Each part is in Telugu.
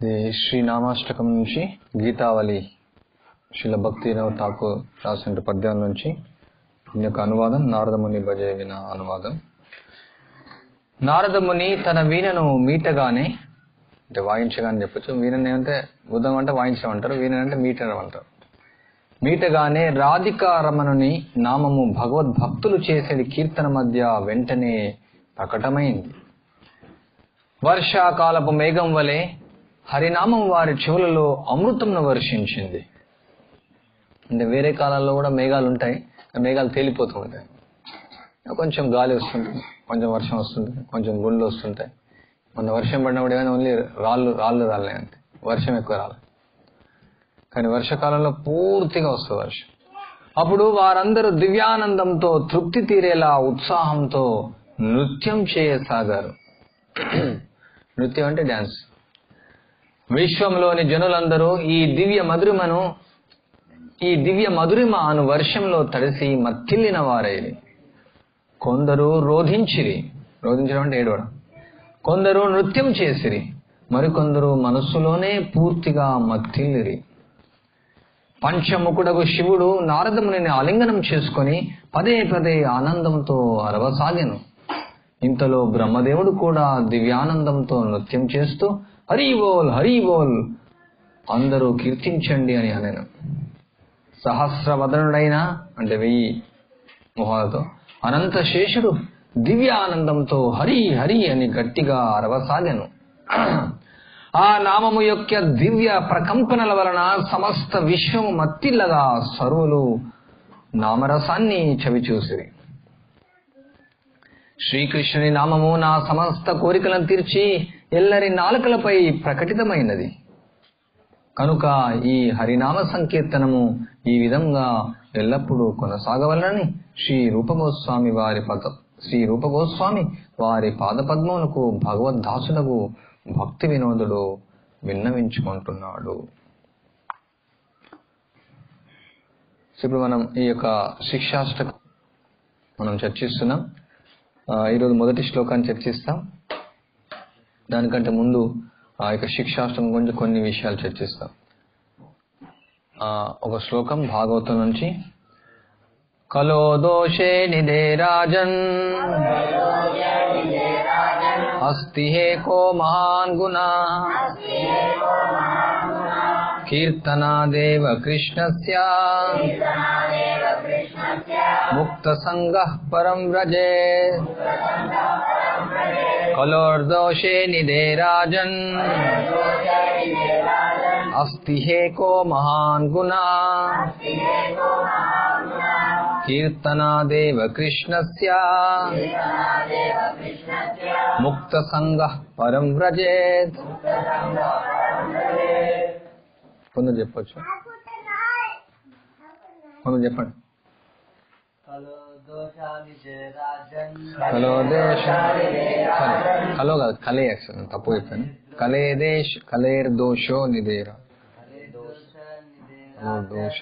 ఇది శ్రీనామాష్టకం నుంచి గీతావళి శిల భక్తి ఠాకూర్ రాసిన పద్యాల నుంచి దీని యొక్క అనువాదం నారదముని భజే విన అనువాదం నారదముని తన వీణను మీటగానే అంటే వాయించగానే చెప్పొచ్చు వీణని ఏమంటే ఉదం అంటే వాయించడం అంటారు వీణని అంటే మీటడం అంటారు మీటగానే రాధికా రమణుని నామము భగవద్భక్తులు చేసేది కీర్తన మధ్య వెంటనే ప్రకటమైంది వర్షాకాలపు మేఘం వలె హరినామం వారి చెవులలో అమృతంను వర్షించింది అంటే వేరే కాలాల్లో కూడా మేఘాలు ఉంటాయి ఆ మేఘాలు తేలిపోతూ ఉంటాయి కొంచెం గాలి వస్తుంటుంది కొంచెం వర్షం వస్తుంటుంది కొంచెం గుండ్లు వస్తుంటాయి మొన్న వర్షం పడినప్పుడు ఏమైనా ఓన్లీ రాళ్ళు రాళ్ళు రాలే అంతే వర్షం ఎక్కువ రాలే కానీ వర్షాకాలంలో పూర్తిగా వస్తుంది వర్షం అప్పుడు వారందరూ దివ్యానందంతో తృప్తి తీరేలా ఉత్సాహంతో నృత్యం చేయసాగారు నృత్యం అంటే డ్యాన్స్ విశ్వంలోని జనులందరూ ఈ దివ్య మధురిమను ఈ దివ్య మధురిమ అను వర్షంలో తడిసి మత్తిల్లిన వారైరి కొందరు రోధించిరి రోధించడం అంటే ఏడవడం కొందరు నృత్యం చేసిరి మరికొందరు మనస్సులోనే పూర్తిగా మత్తిల్లిరి పంచముకుడగు శివుడు నారదముని ఆలింగనం చేసుకొని పదే పదే ఆనందంతో అరవసాగాను ఇంతలో బ్రహ్మదేవుడు కూడా దివ్యానందంతో నృత్యం చేస్తూ హరి బోల్ హరి బోల్ అందరూ కీర్తించండి అని అనను సహస్రవదనుడైన అంటే వెయ్యి మొహాలతో అనంత శేషుడు దివ్యానందంతో హరి హరి అని గట్టిగా అరవసాగాను ఆ నామము యొక్క దివ్య ప్రకంపనల వలన సమస్త విశ్వము మత్తిల్లగా సర్వులు నామరసాన్ని చవిచూసిరి శ్రీకృష్ణుని నామము నా సమస్త కోరికలను తీర్చి ఎల్లరి నాలుకలపై ప్రకటితమైనది కనుక ఈ హరినామ సంకీర్తనము ఈ విధంగా ఎల్లప్పుడూ కొనసాగవలనని శ్రీ రూపగోస్వామి వారి పద శ్రీ రూపగోస్వామి వారి పాదపద్మములకు భగవద్దాసులకు భక్తి వినోదుడు విన్నవించుకుంటున్నాడు ఇప్పుడు మనం ఈ యొక్క శిక్షాష్టకం మనం చర్చిస్తున్నాం ఈరోజు మొదటి శ్లోకాన్ని చర్చిస్తాం దానికంటే ముందు ఆ యొక్క శిక్షాష్టం గురించి కొన్ని విషయాలు చర్చిస్తాం ఒక శ్లోకం భాగవతం నుంచి కలో దోషే నిదే రాజన్ అస్తి హేకో మహాన్ గుణ కీర్తనాదేవ కృష్ణస్య ముక్త సంగ పరం వ్రజే కలోర్దోషే నిదే రాజన్ అస్తి హేకో మహాన్ గుణ కీర్తనాదేవ కృష్ణస్య ముక్త సంగ పరం వ్రజేత్ కొందరు చెప్పొచ్చు కొందరు చెప్పండి కలో దేశ కలో కాదు కలే యాక్షన్ తప్పు చెప్పాను కలే దేశ్ కలేర్ దోషో నిదేరా దోష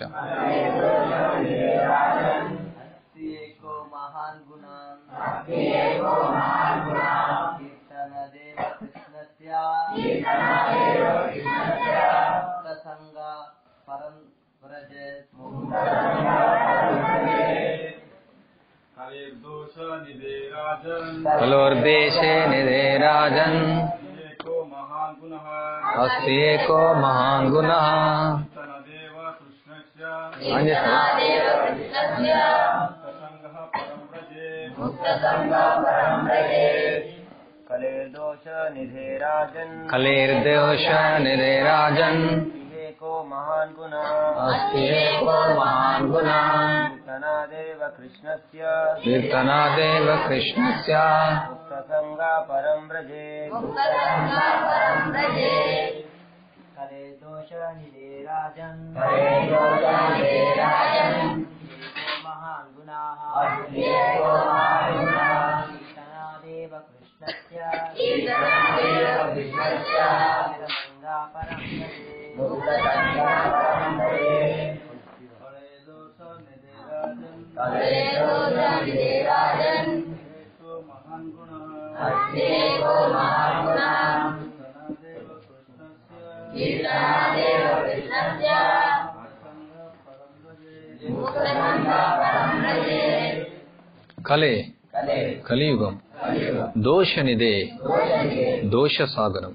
కలోర్దేశే నిదే రాజన్ అస్తి ఏకో మహాన్ గుణ कलेर्दोष निधे राजन् कलेर्दोष निधे राजन् को महान् गुणः अस्ति एको महान् गुणः कीर्तनादेव कृष्णस्य कीर्तनादेव कृष्णस्य मुक्तसङ्गा परं व्रजे कले दोष निधे राजन् महान् गुणाः कीर्तनादेव कृष्णस्य मुक्तसङ्गा परं व्रजे कले दोष निधे राजन् महान् गुणः కలే కలియుగం దోషనిదే దోష సాగరం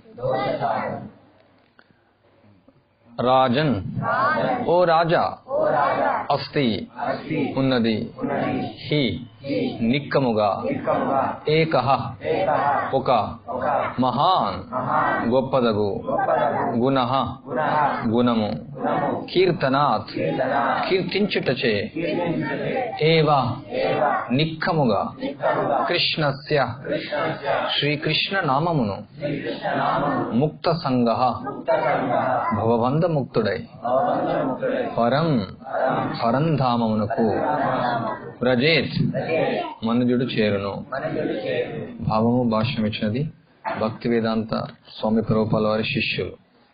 రాజన్ ఓ రాజా అస్తి ఉన్నది హి నిక్కముగా ఏక ఒక మహాన్ గొప్పదగు గుణ గుణము కీర్తనాత్ కీర్తించుటచే ఏవా నిక్కముగా కృష్ణస్య శ్రీకృష్ణ నామమును ముక్త సంగ భవబంధ ముక్తుడై పరం పరంధామమునకు వ్రజేత్ మనుజుడు చేరును భావము భాష్యం ఇచ్చినది భక్తి వేదాంత స్వామి ప్రభుపాల వారి శిష్యులు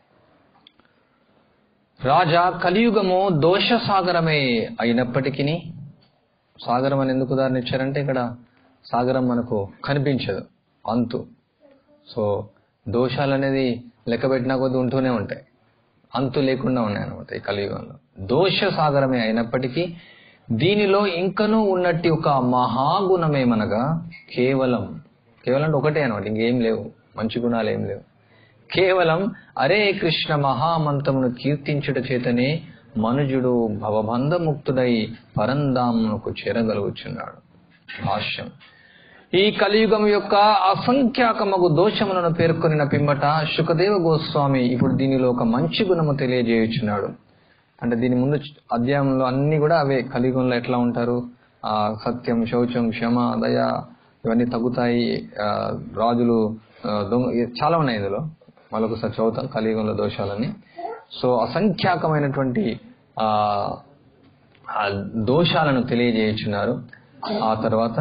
రాజా కలియుగము దోష సాగరమే అయినప్పటికీ సాగరం అని ఎందుకు ఉదాహరణ ఇచ్చారంటే ఇక్కడ సాగరం మనకు కనిపించదు అంతు సో దోషాలు అనేది లెక్క పెట్టినా కొద్ది ఉంటూనే ఉంటాయి అంతు లేకుండా ఉన్నాయి అనమాట ఈ కలియుగంలో దోష సాగరమే అయినప్పటికీ దీనిలో ఇంకనూ ఉన్నట్టు ఒక మహాగుణమేమనగా కేవలం కేవలం అంటే ఒకటే అనమాట ఇంకేం లేవు మంచి గుణాలు ఏం లేవు కేవలం అరే కృష్ణ మహామంత్రమును కీర్తించుట చేతనే మనుజుడు భవబంధముక్తుడై పరంధామునకు చేరగలుగుచున్నాడు భాష్యం ఈ కలియుగం యొక్క అసంఖ్యాకమగు దోషములను పేర్కొనిన పిమ్మట శుకదేవ గోస్వామి ఇప్పుడు దీనిలో ఒక మంచి గుణము తెలియజేయుచున్నాడు అంటే దీని ముందు అధ్యాయంలో అన్ని కూడా అవే కలియుగంలో ఎట్లా ఉంటారు ఆ సత్యం శౌచం క్షమ దయ ఇవన్నీ తగ్గుతాయి ఆ, రాజులు ఆ, దొంగ ఇ- చాలా ఉన్నాయి ఇందులో మరొకసారి చదువుతాం కలియుగంలో దోషాలని సో అసంఖ్యాకమైనటువంటి ఆ ఆ దోషాలను తెలియజేయుచున్నారు ఆ తర్వాత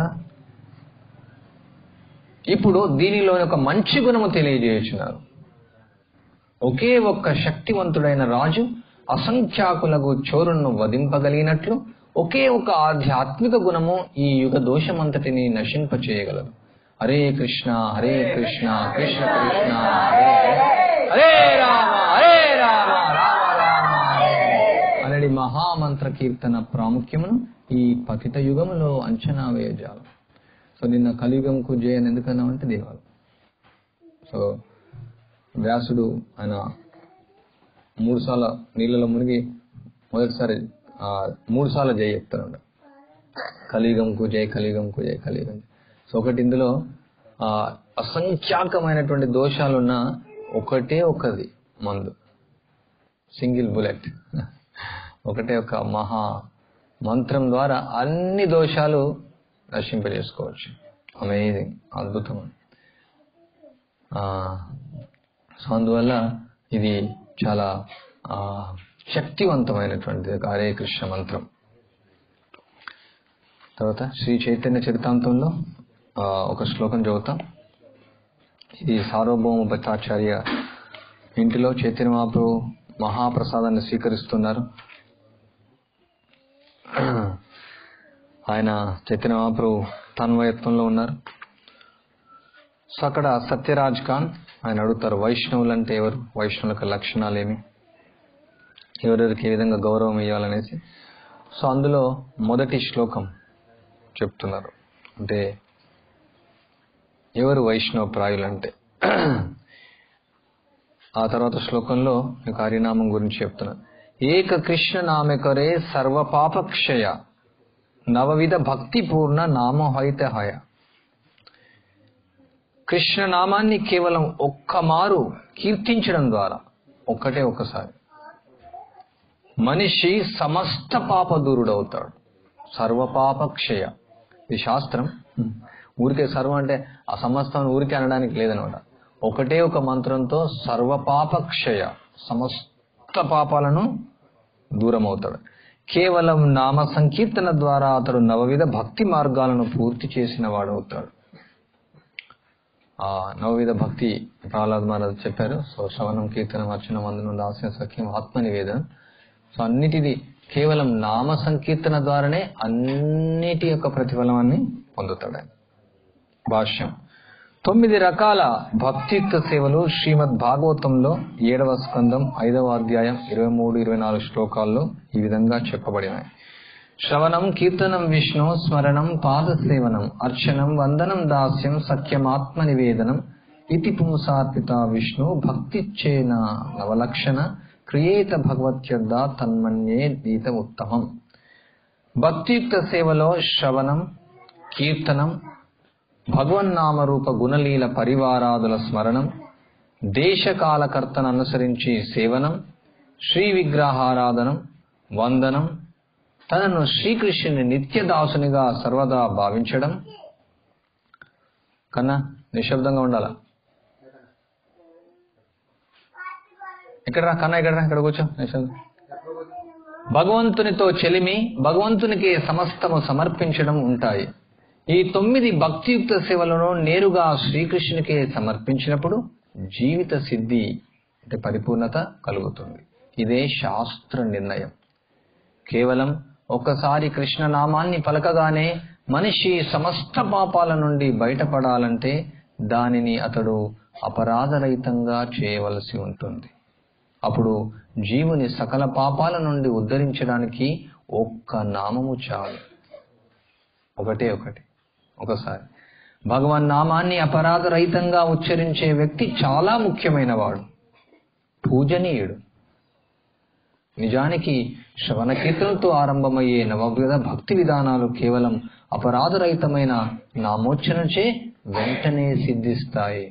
ఇప్పుడు దీనిలో ఒక మంచి గుణము తెలియజేయుచున్నారు ఒకే ఒక్క శక్తివంతుడైన రాజు అసంఖ్యాకులకు చోరును వధింపగలిగినట్లు ఒకే ఒక ఆధ్యాత్మిక గుణము ఈ యుగ దోషమంతటిని నశింపచేయగలదు హరే కృష్ణ హరే కృష్ణ కృష్ణ కృష్ణ హరే హరే హరే రామ హరే రామ రామ రామ హరే హరే. అనడి మహామంత్ర కీర్తన ప్రాముఖ్యమును ఈ పతిత యుగములో అంచనా వేయజాలం సో నిన్న కలియుగంకు జయని ఎందుకన్నామంటే దేవాలు సో వ్యాసుడు ఆయన మూడు సార్లు నీళ్ళలో మునిగి మొదటిసారి ఆ, మూడు సార్లు జయ చెప్తాడు కలియుగంకు జయ కలియుగంకు జయ కలియుగం సో ఒకటి ఇందులో ఆ, అసంఖ్యాకమైనటువంటి దోషాలున్న ఒకటే ఒకది మందు సింగిల్ బుల్లెట్ ఒకటే ఒక మహా మంత్రం ద్వారా అన్ని దోషాలు నశింపజేసుకోవచ్చు అమేజింగ్ అద్భుతం ఆ, సో అందువల్ల ఇది చాలా ఆ, శక్తివంతమైనటువంటిది ఒక హరే కృష్ణ మంత్రం తర్వాత శ్రీ చైతన్య చరితాంతంలో ఆ, ఒక శ్లోకం చదువుతాం ఇది సార్వభౌమ భట్టాచార్య ఇంటిలో చైతన్య మహాప్రభు మహాప్రసాదాన్ని స్వీకరిస్తున్నారు ఆయన చైతన్య మహాప్రభు తన్వయత్వంలో ఉన్నారు సో అక్కడ సత్యరాజ్ ఖాన్ ఆయన అడుగుతారు వైష్ణవులు అంటే ఎవరు వైష్ణవుల యొక్క లక్షణాలు ఏమి ఎవరెవరికి ఏ విధంగా గౌరవం ఇవ్వాలనేసి సో అందులో మొదటి శ్లోకం చెప్తున్నారు అంటే ఎవరు వైష్ణవ ప్రాయులు అంటే ఆ తర్వాత శ్లోకంలో మీకు హరినామం గురించి చెప్తున్నారు ఏక కృష్ణ నామకరే సర్వ పాపక్షయ నవవిధ భక్తిపూర్ణ నామహైత హయ కృష్ణ నామాన్ని కేవలం ఒక్క మారు కీర్తించడం ద్వారా ఒక్కటే ఒక్కసారి మనిషి సమస్త పాప దూరుడవుతాడు సర్వపాపక్షయ ఇది శాస్త్రం ఊరికే సర్వం అంటే ఆ సమస్తం ఊరికే అనడానికి లేదనమాట ఒకటే ఒక మంత్రంతో సర్వపాపక్షయ సమస్త పాపాలను దూరం అవుతాడు కేవలం నామ సంకీర్తన ద్వారా అతడు నవవిధ భక్తి మార్గాలను పూర్తి చేసిన వాడవుతాడు ఆ నవవిధ భక్తి ప్రహ్లాద్ మహారాజ్ చెప్పారు సో శ్రవణం కీర్తనం అర్చనం అందును దాస్య సఖ్యం ఆత్మ నివేదనం సో అన్నిటిది కేవలం నామ సంకీర్తన ద్వారానే అన్నిటి యొక్క ప్రతిఫలాన్ని పొందుతాడు ఆయన భాష్యం తొమ్మిది రకాల భక్తియుక్త సేవలు శ్రీమద్ భాగవతంలో ఏడవ స్కందం ఐదవ అధ్యాయం ఇరవై మూడు ఇరవై నాలుగు శ్లోకాల్లో ఈ విధంగా చెప్పబడినాయి శ్రవణం కీర్తనం విష్ణు స్మరణం పాద సేవనం అర్చనం వందనం దాస్యం సఖ్యమాత్మ నివేదనం ఇతి పుంసార్పిత విష్ణు భక్తిచ్చేన నవలక్షణ క్రియేత భగవత్యర్థ తన్మన్యే గీత ఉత్తమం భక్తియుక్త సేవలో శ్రవణం కీర్తనం భగవన్నామరూప గుణలీల పరివారాదుల స్మరణం దేశకాలకర్తను అనుసరించి సేవనం శ్రీ విగ్రహారాధనం వందనం తనను శ్రీకృష్ణుని నిత్యదాసునిగా సర్వదా భావించడం కన్నా నిశ్శబ్దంగా ఉండాలా ఇక్కడ రా కన్నా ఇక్కడ రా ఇక్కడ కూర్చో నిశ్శబ్దం భగవంతునితో చెలిమి భగవంతునికి సమస్తము సమర్పించడం ఉంటాయి ఈ తొమ్మిది భక్తియుక్త సేవలను నేరుగా శ్రీకృష్ణునికే సమర్పించినప్పుడు జీవిత సిద్ధి అంటే పరిపూర్ణత కలుగుతుంది ఇదే శాస్త్ర నిర్ణయం కేవలం ఒక్కసారి కృష్ణ నామాన్ని పలకగానే మనిషి సమస్త పాపాల నుండి బయటపడాలంటే దానిని అతడు అపరాధరహితంగా చేయవలసి ఉంటుంది అప్పుడు జీవుని సకల పాపాల నుండి ఉద్ధరించడానికి ఒక్క నామము చాలు ఒకటే ఒకటి ఒకసారి భగవన్ నామాన్ని అపరాధరహితంగా ఉచ్చరించే వ్యక్తి చాలా ముఖ్యమైన వాడు పూజనీయుడు నిజానికి శ్రవణ కీర్తనతో ఆరంభమయ్యే నవవిధ భక్తి విధానాలు కేవలం అపరాధరహితమైన నామోచ్చరణచే వెంటనే సిద్ధిస్తాయి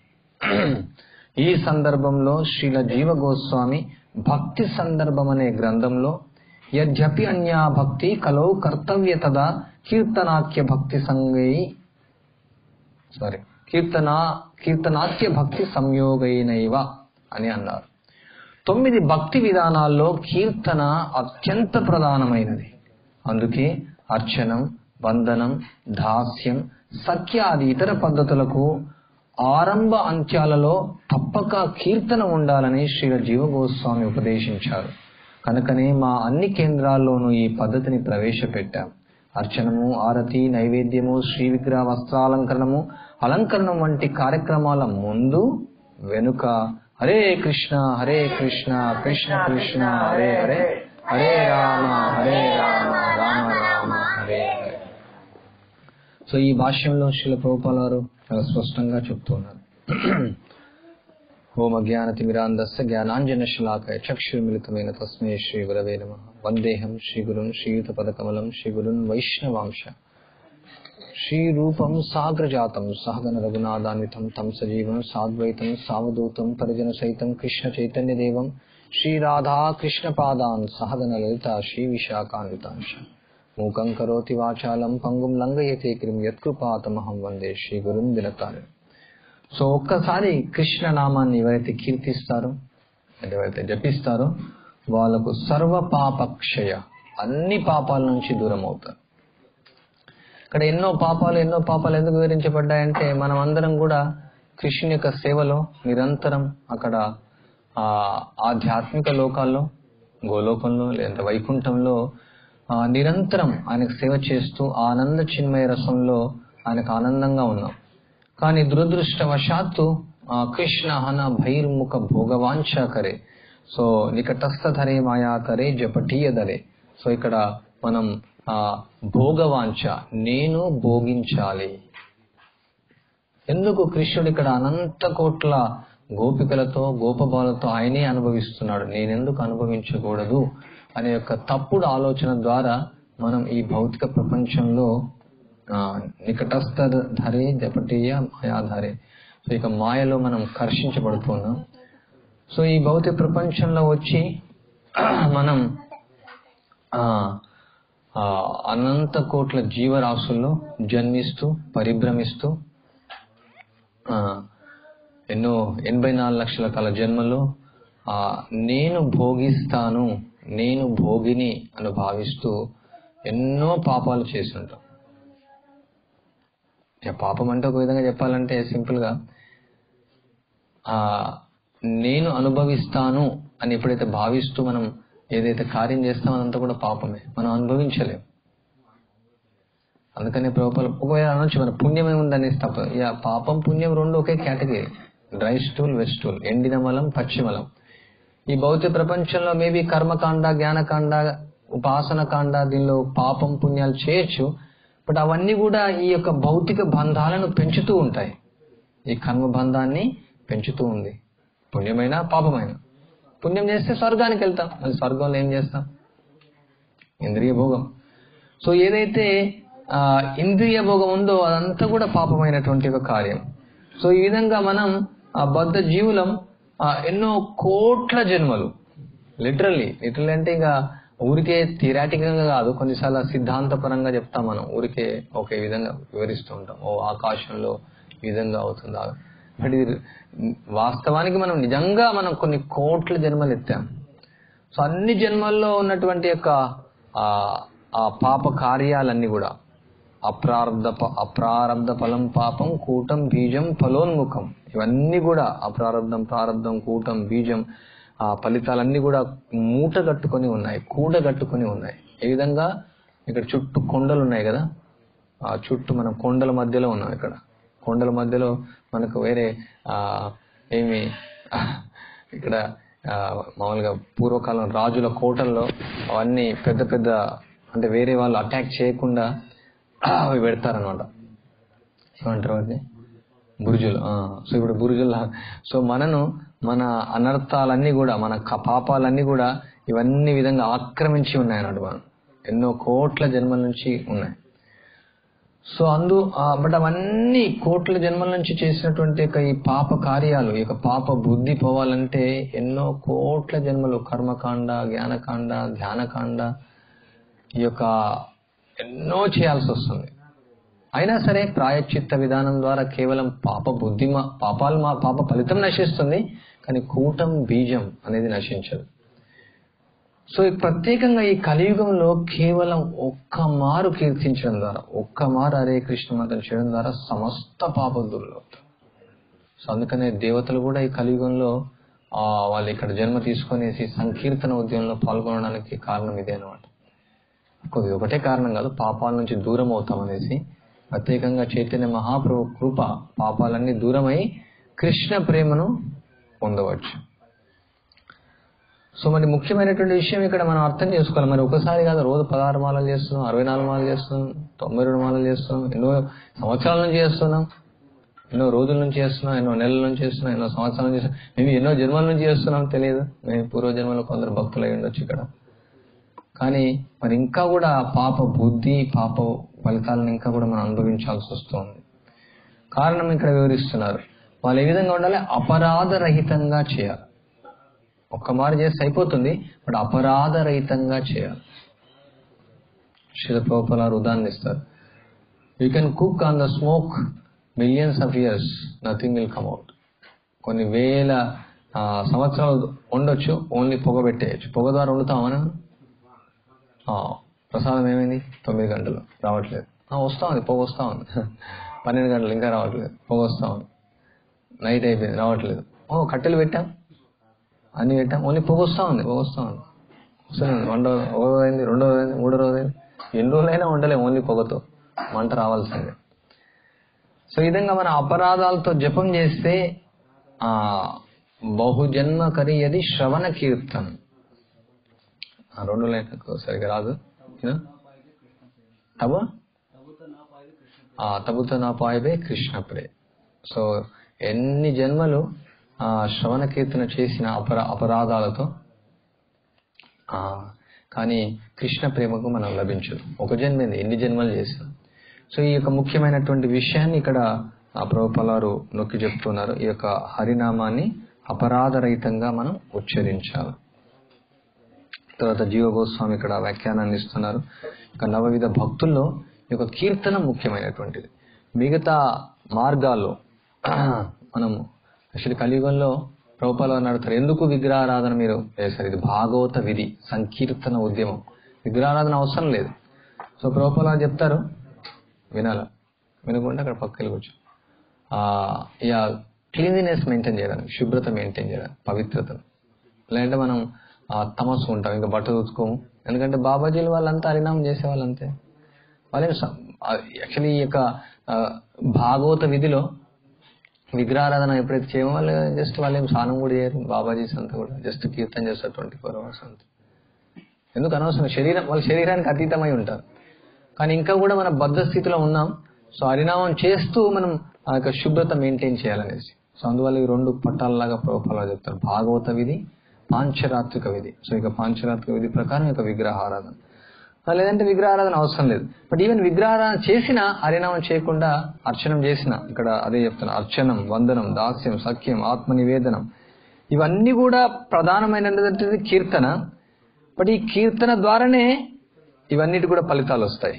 ఈ సందర్భంలో శ్రీల జీవ గోస్వామి భక్తి సందర్భం అనే గ్రంథంలో యద్యపి అన్యా భక్తి కలో కర్తవ్య తదా కీర్తనాఖ్య భక్తి సంగై సారీ కీర్తనా కీర్తనాఖ్య భక్తి సంయోగైనైవ అని అన్నారు తొమ్మిది భక్తి విధానాల్లో కీర్తన అత్యంత ప్రధానమైనది అందుకే అర్చనం వందనం దాస్యం సఖ్యాది ఇతర పద్ధతులకు ఆరంభ అంత్యాలలో తప్పక కీర్తన ఉండాలని శ్రీల జీవ గోస్వామి ఉపదేశించారు కనుకనే మా అన్ని కేంద్రాల్లోనూ ఈ పద్ధతిని ప్రవేశపెట్టాం అర్చనము ఆరతి నైవేద్యము శ్రీ విగ్రహ వస్త్రాలంకరణము అలంకరణం వంటి కార్యక్రమాల ముందు వెనుక హరే కృష్ణ హరే కృష్ణ కృష్ణ కృష్ణ హరే హరే హరే రామ హరే రామ రామ రామ హరే హరే సో ఈ భాష్యంలో శ్రీల ప్రభుపాల వారు చాలా స్పష్టంగా చెప్తున్నారు ఓం అజ్ఞానతిమిరాంధస్య జ్ఞానాంజన శలాకాయ చక్షుర్మిలితమైన తస్మై శ్రీ గురవే నమ వందేహం శ్రీ గురున్ శ్రీయుత పదకమలం శ్రీ గురున్ వైష్ణవాంశ శ్రీరూపం సాగ్రజాతం సహగన రఘునాథాన్వితం తం సజీవం సాద్వైతం సావధూతం పరిజన సైతం కృష్ణ చైతన్య దేవం శ్రీరాధా కృష్ణ పాదాన్ సహగన లలిత శ్రీ విశాఖాన్వితాంశ మూకం కరోతి వాచాలం పంగుం లంఘయతే క్రిం యత్కృపాతమహం వందే శ్రీ గురుం దినతాను సో ఒక్కసారి కృష్ణ నామాన్ని ఎవరైతే కీర్తిస్తారో అంటే ఎవరైతే జపిస్తారో వాళ్ళకు సర్వ పాపక్షయ అన్ని పాపాల నుంచి దూరం అవుతారు ఇక్కడ ఎన్నో పాపాలు ఎన్నో పాపాలు ఎందుకు వివరించబడ్డాయంటే మనం అందరం కూడా కృష్ణుని యొక్క సేవలో నిరంతరం అక్కడ ఆ ఆధ్యాత్మిక లోకాల్లో గోలోకంలో లేదంటే వైకుంఠంలో ఆ, నిరంతరం ఆయనకు సేవ చేస్తూ ఆనంద చిన్మయ రసంలో ఆయనకు ఆనందంగా ఉన్నాం కానీ దురదృష్టవశాత్తు ఆ, కృష్ణ హన భైర్ముఖ భోగవాంఛ కరే సో నికటస్థ ధరే మాయా కరే జపటీయ ధరే సో ఇక్కడ మనం ఆ భోగవాంఛ నేను భోగించాలి ఎందుకు కృష్ణుడు ఇక్కడ అనంత కోట్ల గోపికలతో గోపబాలతో ఆయనే అనుభవిస్తున్నాడు నేనెందుకు అనుభవించకూడదు అనే యొక్క తప్పుడు ఆలోచన ద్వారా మనం ఈ భౌతిక ప్రపంచంలో ఆ, నికటస్థ ధరే జపటీయ మాయాధారే సో ఇక మాయలో మనం కర్షించబడుతున్నాం సో ఈ భౌతిక ప్రపంచంలో వచ్చి మనం ఆ ఆ అనంత కోట్ల జీవరాశుల్లో జన్మిస్తూ పరిభ్రమిస్తూ ఆ, ఎన్నో ఎనభై నాలుగు లక్షల కాల జన్మలో ఆ నేను భోగిస్తాను నేను భోగిని అని భావిస్తూ ఎన్నో పాపాలు చేసి ఉంటాం ఇక పాపం అంటే ఒక విధంగా చెప్పాలంటే సింపుల్ గా ఆ నేను అనుభవిస్తాను అని ఎప్పుడైతే భావిస్తూ మనం ఏదైతే కార్యం చేస్తామో అదంతా కూడా పాపమే మనం అనుభవించలేం అందుకనే ప్రభుత్వాలు ఒకవేళ అనొచ్చు మన పుణ్యం ఏముందని తప్ప ఇక పాపం పుణ్యం రెండు ఒకే category dry stool wet stool ఎండిన మలం పశ్చిమలం ఈ భౌతిక ప్రపంచంలో మేబీ కర్మకాండ జ్ఞానకాండ ఉపాసన కాండ దీనిలో పాపం పుణ్యాలు చేయొచ్చు బట్ అవన్నీ కూడా ఈ యొక్క భౌతిక బంధాలను పెంచుతూ ఉంటాయి ఈ కర్మ బంధాన్ని పెంచుతూ ఉంది పుణ్యమైన పాపమైన పుణ్యం చేస్తే స్వర్గానికి వెళ్తాం అది స్వర్గంలో ఏం చేస్తాం ఇంద్రియ భోగం సో ఏదైతే ఆ, ఇంద్రియ భోగం ఉందో అదంతా కూడా పాపమైనటువంటి ఒక కార్యం సో ఈ విధంగా మనం ఆ బద్ధ జీవులం ఆ, ఎన్నో కోట్ల జన్మలు లిటరల్లీ లిటరల్లీ అంటే ఇంకా ఊరికే థిరాటికంగా కాదు కొన్నిసార్లు సిద్ధాంతపరంగా చెప్తాం మనం ఊరికే ఒకే విధంగా వివరిస్తూ ఉంటాం ఓ ఆకాశంలో ఈ విధంగా అవుతుందా బట్ ఇది వాస్తవానికి మనం నిజంగా మనం కొన్ని కోట్ల జన్మలు ఎత్తాం సో అన్ని జన్మల్లో ఉన్నటువంటి యొక్క ఆ ఆ పాప కార్యాలన్నీ కూడా అప్రారబ్ధ ప- అప్రారబ్ధ ఫలం పాపం కూటం బీజం ఫలోన్ముఖం ఇవన్నీ కూడా అప్రారబ్ధం ప్రారబ్ధం కూటం బీజం ఆ ఫలితాలన్నీ కూడా మూట కట్టుకొని ఉన్నాయి కూడ కట్టుకొని ఉన్నాయి ఏ విధంగా ఇక్కడ చుట్టూ కొండలు ఉన్నాయి కదా ఆ చుట్టూ మనం కొండల మధ్యలో ఉన్నాం ఇక్కడ కొండల మధ్యలో మనకు వేరే ఆ ఏమి ఇక్కడ ఆ, మామూలుగా పూర్వకాలం రాజుల కోటల్లో అవన్నీ పెద్ద పెద్ద అంటే వేరే వాళ్ళు అటాక్ చేయకుండా అవి పెడతారనమాట ఏమంటారు వాటిని బురుజులు ఆ, సో ఇప్పుడు బురుజుల సో మనను మన అనర్థాలన్నీ కూడా మన క- పాపాలన్నీ కూడా ఇవన్నీ విధంగా ఆక్రమించి ఉన్నాయి అన్నమాట మనం ఎన్నో కోట్ల జన్మల నుంచి ఉన్నాయి సో అందు బట్ అవన్నీ కోట్ల జన్మల నుంచి చేసినటువంటి యొక్క ఈ పాప కార్యాలు ఈ యొక్క పాప బుద్ధి పోవాలంటే ఎన్నో కోట్ల జన్మలు కర్మకాండ జ్ఞానకాండ ధ్యానకాండ ఈ యొక్క ఎన్నో చేయాల్సి వస్తుంది అయినా సరే ప్రాయశ్చిత్త విధానం ద్వారా కేవలం పాప బుద్ధి మా పాపాలు మా పాప ఫలితం నశిస్తుంది కానీ కూటం బీజం అనేది నశించదు సో ఈ ప్రత్యేకంగా ఈ కలియుగంలో కేవలం ఒక్క మారు కీర్తించడం ద్వారా ఒక్క మారు హరే కృష్ణ మాత్రం చేయడం ద్వారా సమస్త పాపదుల్లో సో అందుకనే దేవతలు కూడా ఈ కలియుగంలో ఆ, వాళ్ళు ఇక్కడ జన్మ తీసుకొనేసి సంకీర్తన ఉద్యమంలో పాల్గొనడానికి కారణం ఇదే అనమాట కొద్ది ఒకటే కారణం కాదు పాపాల నుంచి దూరం అవుతాం అనేసి ప్రత్యేకంగా చైతన్య మహాప్రభు కృప పాపాలన్నీ దూరమై కృష్ణ ప్రేమను పొందవచ్చు సో మరి ముఖ్యమైనటువంటి విషయం ఇక్కడ మనం అర్థం చేసుకోవాలి మరి ఒకసారి కాదు రోజు పదహారు మాలలు చేస్తున్నాం అరవై నాలుగు మాలలు చేస్తున్నాం తొంభై రెండు మాలలు చేస్తున్నాం ఎన్నో సంవత్సరాల నుంచి చేస్తున్నాం ఎన్నో రోజుల నుంచి చేస్తున్నాం ఎన్నో నెలల నుంచి చేస్తున్నాం ఎన్నో సంవత్సరాల నుంచి చేస్తున్నాం మేము ఎన్నో జన్మల నుంచి చేస్తున్నాం తెలియదు మేము పూర్వ జన్మలో కొందరు భక్తులు అయి ఉండొచ్చు ఇక్కడ కానీ మరి ఇంకా కూడా పాప బుద్ధి పాప ఫలితాలను ఇంకా కూడా మనం అనుభవించాల్సి వస్తుంది కారణం ఇక్కడ వివరిస్తున్నారు వాళ్ళు ఏ విధంగా ఉండాలి అపరాధరహితంగా చేయాలి ఒక్క మారు చేస్తే అయిపోతుంది బట్ అపరాధరహితంగా చేయాలి శిలప్రభులారు ఉదాహరణ ఇస్తారు you can cook on the smoke millions of years nothing will come out కొన్ని వేల ఆ, సంవత్సరాలు ఉండొచ్చు ఓన్లీ పొగ పెట్టేయచ్చు పొగ ద్వారా వండుతామని ప్రసాదం ఏమైంది తొమ్మిది గంటలు రావట్లేదు ఆ, వస్తా ఉంది పొగ వస్తా ఉంది పన్నెండు గంటలు ఇంకా రావట్లేదు పొగ వస్తా ఉంది నైట్ అయిపోయింది రావట్లేదు ఓ కట్టెలు పెట్టాం అన్ని పెట్టాం ఓన్లీ పొగ వస్తా ఉంది పొగ వస్తా ఉంది వస్తూనే ఉంది రెండో ఒక రోజు అయింది రెండో రోజు అయింది మూడో రోజు అయింది ఎన్ని రోజులైనా ఉండలేము ఓన్లీ పొగతో మంట రావాల్సిందే సో ఈ విధంగా మన అపరాధాలతో జపం చేస్తే ఆ బహుజన్మ కరియది శ్రవణ కీర్తనం ఆ రెండు లైన్లకు సరిగా రాదు ఏనా? తబ ఆ తబుత నా పాయబే కృష్ణ ప్రే సో ఎన్ని జన్మలు ఆ శ్రవణ కీర్తన చేసిన అపర అపరాధాలతో ఆ కానీ కృష్ణ ప్రేమకు మనం లభించదు ఒక జన్మేంది ఎన్ని జన్మలు చేసాం సో ఈ యొక్క ముఖ్యమైనటువంటి విషయాన్ని ఇక్కడ ఆ ప్రభుపలారు నొక్కి చెప్తున్నారు ఈ యొక్క హరినామాన్ని అపరాధరహితంగా మనం ఉచ్చరించాలి తర్వాత జీవ గోస్వామి ఇక్కడ వ్యాఖ్యానాన్ని ఇస్తున్నారు ఇక నవవిధ భక్తుల్లో ఈ యొక్క కీర్తన ముఖ్యమైనటువంటిది మిగతా మార్గాల్లో మనము అసలు కలియుగంలో ప్రభుపాలు అని అడుగుతారు ఎందుకు విగ్రహారాధన మీరు చేశారు ఇది భాగవత విధి సంకీర్తన ఉద్యమం విగ్రహారాధన అవసరం లేదు సో ప్రభుపాలు చెప్తారు వినాల వినకుండా అక్కడ పక్కకి కూర్చో ఆ, ఇక క్లీన్లీనెస్ మెయింటైన్ చేయడానికి శుభ్రత మెయింటైన్ చేయడానికి పవిత్రతను లేదంటే మనం ఆ, తమస్సు ఉంటాం ఇంకా బట్టలు ఉతుకోము ఎందుకంటే బాబాజీలు వాళ్ళంతా హరినామం చేసే వాళ్ళంతే వాళ్ళేం స- యాక్చువల్లీ ఈ యొక్క ఆ, భాగవత విధిలో విగ్రహారాధన ఎప్పుడైతే చేయమో వాళ్ళు జస్ట్ వాళ్ళు ఏం స్నానం కూడా చేయరు బాబాజీస్ అంతా కూడా జస్ట్ కీర్తన చేస్తారు ట్వంటీ ఫోర్ అవర్స్ అంతా ఎందుకు అనవసరం శరీరం వాళ్ళ శరీరానికి అతీతమై ఉంటారు కానీ ఇంకా కూడా మన బద్ధ స్థితిలో ఉన్నాం సో హరినామం చేస్తూ మనం ఆ యొక్క శుభ్రత మెయింటైన్ చేయాలనేసి సో అందువల్ల ఈ రెండు పట్టాలలాగా ప్రభుత్వాలు చెప్తారు భాగవత విధి పాంచరాత్రిక విధి సో ఇక పాంచరాత్రిక విధి ప్రకారం ఇక విగ్రహారాధన ఆ, లేదంటే విగ్రహారాధన అవసరం లేదు బట్ ఈవెన్ విగ్రహారాధన చేసినా హరినామం చేయకుండా అర్చనం చేసిన ఇక్కడ అదే చెప్తున్నా అర్చనం వందనం దాస్యం సఖ్యం ఆత్మ నివేదనం ఇవన్నీ కూడా ప్రధానమైనటువంటి కీర్తన బట్ ఈ కీర్తన ద్వారానే ఇవన్నిటి కూడా ఫలితాలు వస్తాయి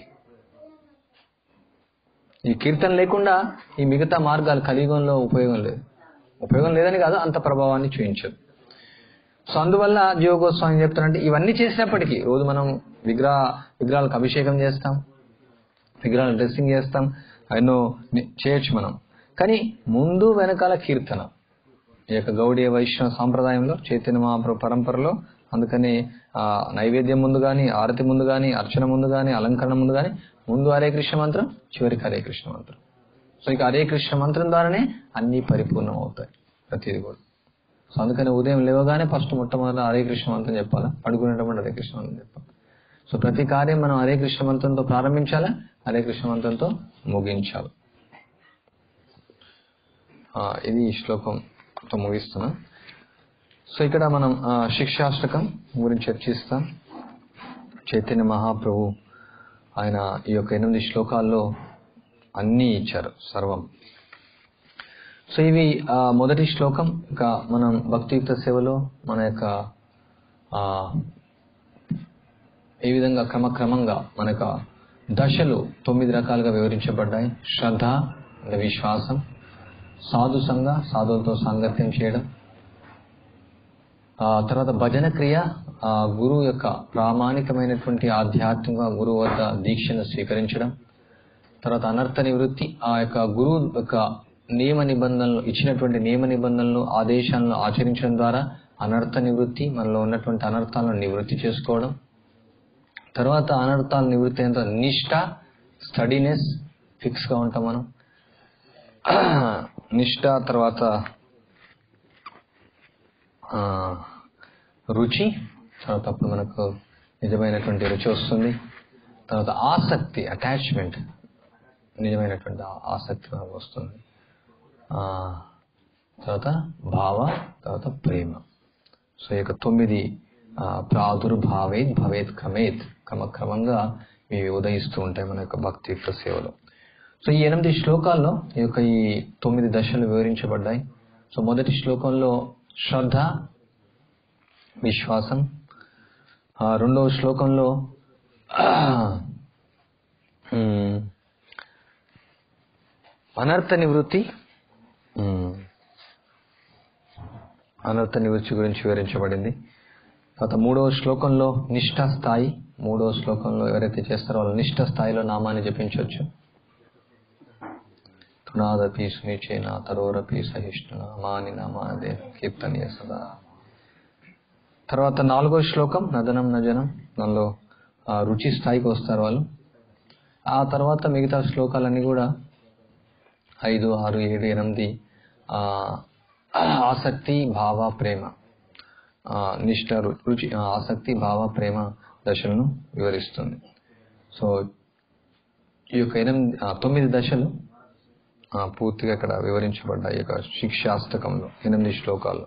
ఈ కీర్తన లేకుండా ఈ మిగతా మార్గాలు కలియుగంలో ఉపయోగం లేదు ఉపయోగం లేదని కాదు అంత ప్రభావాన్ని చూపించదు సో అందువల్ల జీవ గోస్వామి చెప్తారంటే ఇవన్నీ చేసినప్పటికీ రోజు మనం విగ్రహ విగ్రహాలకు అభిషేకం చేస్తాం విగ్రహాలు డ్రెస్సింగ్ చేస్తాం ఎన్నో ని- చేయొచ్చు మనం కానీ ముందు వెనకాల కీర్తన ఈ యొక్క గౌడీయ వైష్ణవ సాంప్రదాయంలో చైతన్య మహాప్రభు పరంపరలో అందుకని ఆ నైవేద్యం ముందు గాని ఆరతి ముందు గాని అర్చన ముందు గాని అలంకరణ ముందు గాని ముందు హరే కృష్ణ మంత్రం చివరికి హరే కృష్ణ మంత్రం సో ఇక హరే కృష్ణ మంత్రం ద్వారానే అన్ని పరిపూర్ణం అవుతాయి ప్రతిది కూడా సో అందుకని ఉదయం లేవగానే ఫస్ట్ మొట్టమొదట హరే కృష్ణ మంత్రం చెప్పాలా పడుకునేటప్పుడు హరే కృష్ణ మంత్రం చెప్పాలి సో ప్రతి కార్యం మనం హరే కృష్ణ మంత్రంతో ప్రారంభించాలా హరే కృష్ణ మంత్రంతో ముగించాలి ఆ, ఇది ఈ శ్లోకంతో ముగిస్తున్నా సో ఇక్కడ మనం ఆ, శిక్షాష్టకం గురించి చర్చిస్తాం చైతన్య మహాప్రభు ఆయన ఈ యొక్క ఎనిమిది శ్లోకాల్లో అన్నీ ఇచ్చారు సర్వం సో ఇవి ఆ, మొదటి శ్లోకం ఇంకా మనం భక్తియుక్త సేవలో మన యొక్క ఆ, ఏ విధంగా క్రమక్రమంగా మన యొక్క దశలు తొమ్మిది రకాలుగా వివరించబడ్డాయి శ్రద్ధ అంటే విశ్వాసం సాధు సంఘ సాధువులతో సాంగత్యం చేయడం ఆ తర్వాత భజన క్రియ ఆ గురువు యొక్క ప్రామాణికమైనటువంటి ఆధ్యాత్మిక గురువు వద్ద దీక్షను స్వీకరించడం తర్వాత అనర్థ నివృత్తి ఆ యొక్క గురువు యొక్క నియమ నిబంధనలు ఇచ్చినటువంటి నియమ నిబంధనలు ఆదేశాలను ఆచరించడం ద్వారా అనర్థ నివృత్తి మనలో ఉన్నటువంటి అనర్థాలను నివృత్తి చేసుకోవడం తర్వాత అనర్థాలు నివృత్తి అయిన తర్వాత నిష్ఠ స్టడీనెస్ ఫిక్స్ గా ఉంటాం మనం నిష్ఠ తర్వాత ఆ, రుచి తర్వాత అప్పుడు మనకు నిజమైనటువంటి రుచి వస్తుంది తర్వాత ఆసక్తి అటాచ్మెంట్ నిజమైనటువంటి ఆ- ఆసక్తి మనకు వస్తుంది ఆ, తర్వాత భావ తర్వాత ప్రేమ సో ఈ యొక్క తొమ్మిది ఆ, ప్రాదుర్భావేత్ భవేత్ క్రమేత్ క్రమక్రమంగా ఇవి ఉదయిస్తూ ఉంటాయి మన యొక్క భక్తియుక్త సేవలో సో ఈ ఎనిమిది శ్లోకాల్లో ఈ యొక్క ఈ తొమ్మిది దశలు వివరించబడ్డాయి సో మొదటి శ్లోకంలో శ్రద్ధ విశ్వాసం ఆ రెండవ శ్లోకంలో ఉమ్, అనర్థ నివృత్తి ఉమ్, అనర్థ నివృత్తి గురించి వివరించబడింది తర్వాత మూడవ శ్లోకంలో నిష్ఠ స్థాయి మూడవ శ్లోకంలో ఎవరైతే చేస్తారో వాళ్ళు నిష్ఠ స్థాయిలో నామాన్ని జపించవచ్చు తునాదపి సునిచేన తరోరపి సహిష్ణున మాని నామాదే కీర్తనీయ సదా తర్వాత నాలుగో శ్లోకం నదనం నజనం దానిలో ఆ, రుచి స్థాయికి వస్తారు వాళ్ళు ఆ తర్వాత మిగతా శ్లోకాలన్నీ కూడా ఐదు ఆరు ఏడు ఎనిమిది ఆ, ఆసక్తి భావ ప్రేమ ఆ, నిష్ఠ రు- రుచి ఆ, ఆసక్తి భావ ప్రేమ దశలను వివరిస్తుంది సో ఈ యొక్క ఎనిమిది ఆ, తొమ్మిది దశలు ఆ, పూర్తిగా ఇక్కడ వివరించబడ్డాయి ఈ యొక్క శిక్షాష్టకంలో ఎనిమిది శ్లోకాలు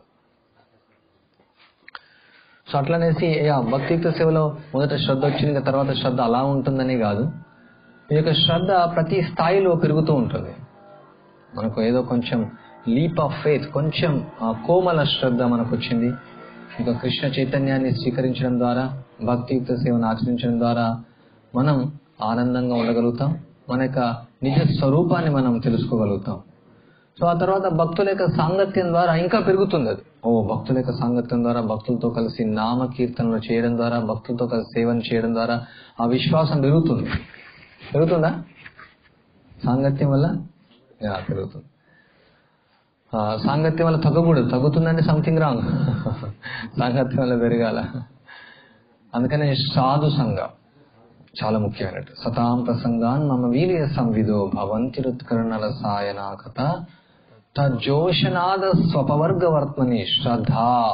సో అట్లనేసి యా, భక్తియుక్త సేవలో మొదట శ్రద్ధ వచ్చింది ఇంకా తర్వాత శ్రద్ధ అలా ఉంటుందని కాదు ఈ యొక్క శ్రద్ధ ప్రతి స్థాయిలో పెరుగుతూ ఉంటుంది మనకు ఏదో కొంచెం లీప్ ఆఫ్ ఫెయిత్ కొంచెం ఆ, కోమల శ్రద్ధ మనకు వచ్చింది ఇంకా కృష్ణ చైతన్యాన్ని స్వీకరించడం ద్వారా భక్తియుక్త సేవను ఆచరించడం ద్వారా మనం ఆనందంగా ఉండగలుగుతాం మన యొక్క నిజ స్వరూపాన్ని మనం తెలుసుకోగలుగుతాం సో ఆ తర్వాత భక్తుల యొక్క సాంగత్యం ద్వారా ఇంకా పెరుగుతుంది అది ఓ భక్తుల యొక్క సాంగత్యం ద్వారా భక్తులతో కలిసి నామ కీర్తనలు చేయడం ద్వారా భక్తులతో కలిసి సేవను చేయడం ద్వారా ఆ విశ్వాసం పెరుగుతుంది పెరుగుతుందా సాంగత్యం వల్ల యా, పెరుగుతుంది ఆ, సాంగత్యం వల్ల తగ్గకూడదు తగ్గుతుందంటే సంథింగ్ రాంగ్ సాంగత్యం వల్ల పెరగాల అందుకనే సాధు సంఘ చాలా ముఖ్యమైనట్టు సతాం ప్రసంగాన్ మమ వీర్య సంవిదో భవంతి రుత్కరణల సాయన కథ తజ్జోషనాద స్వపవర్గవర్త్మని శ్రద్ధ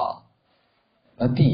అతి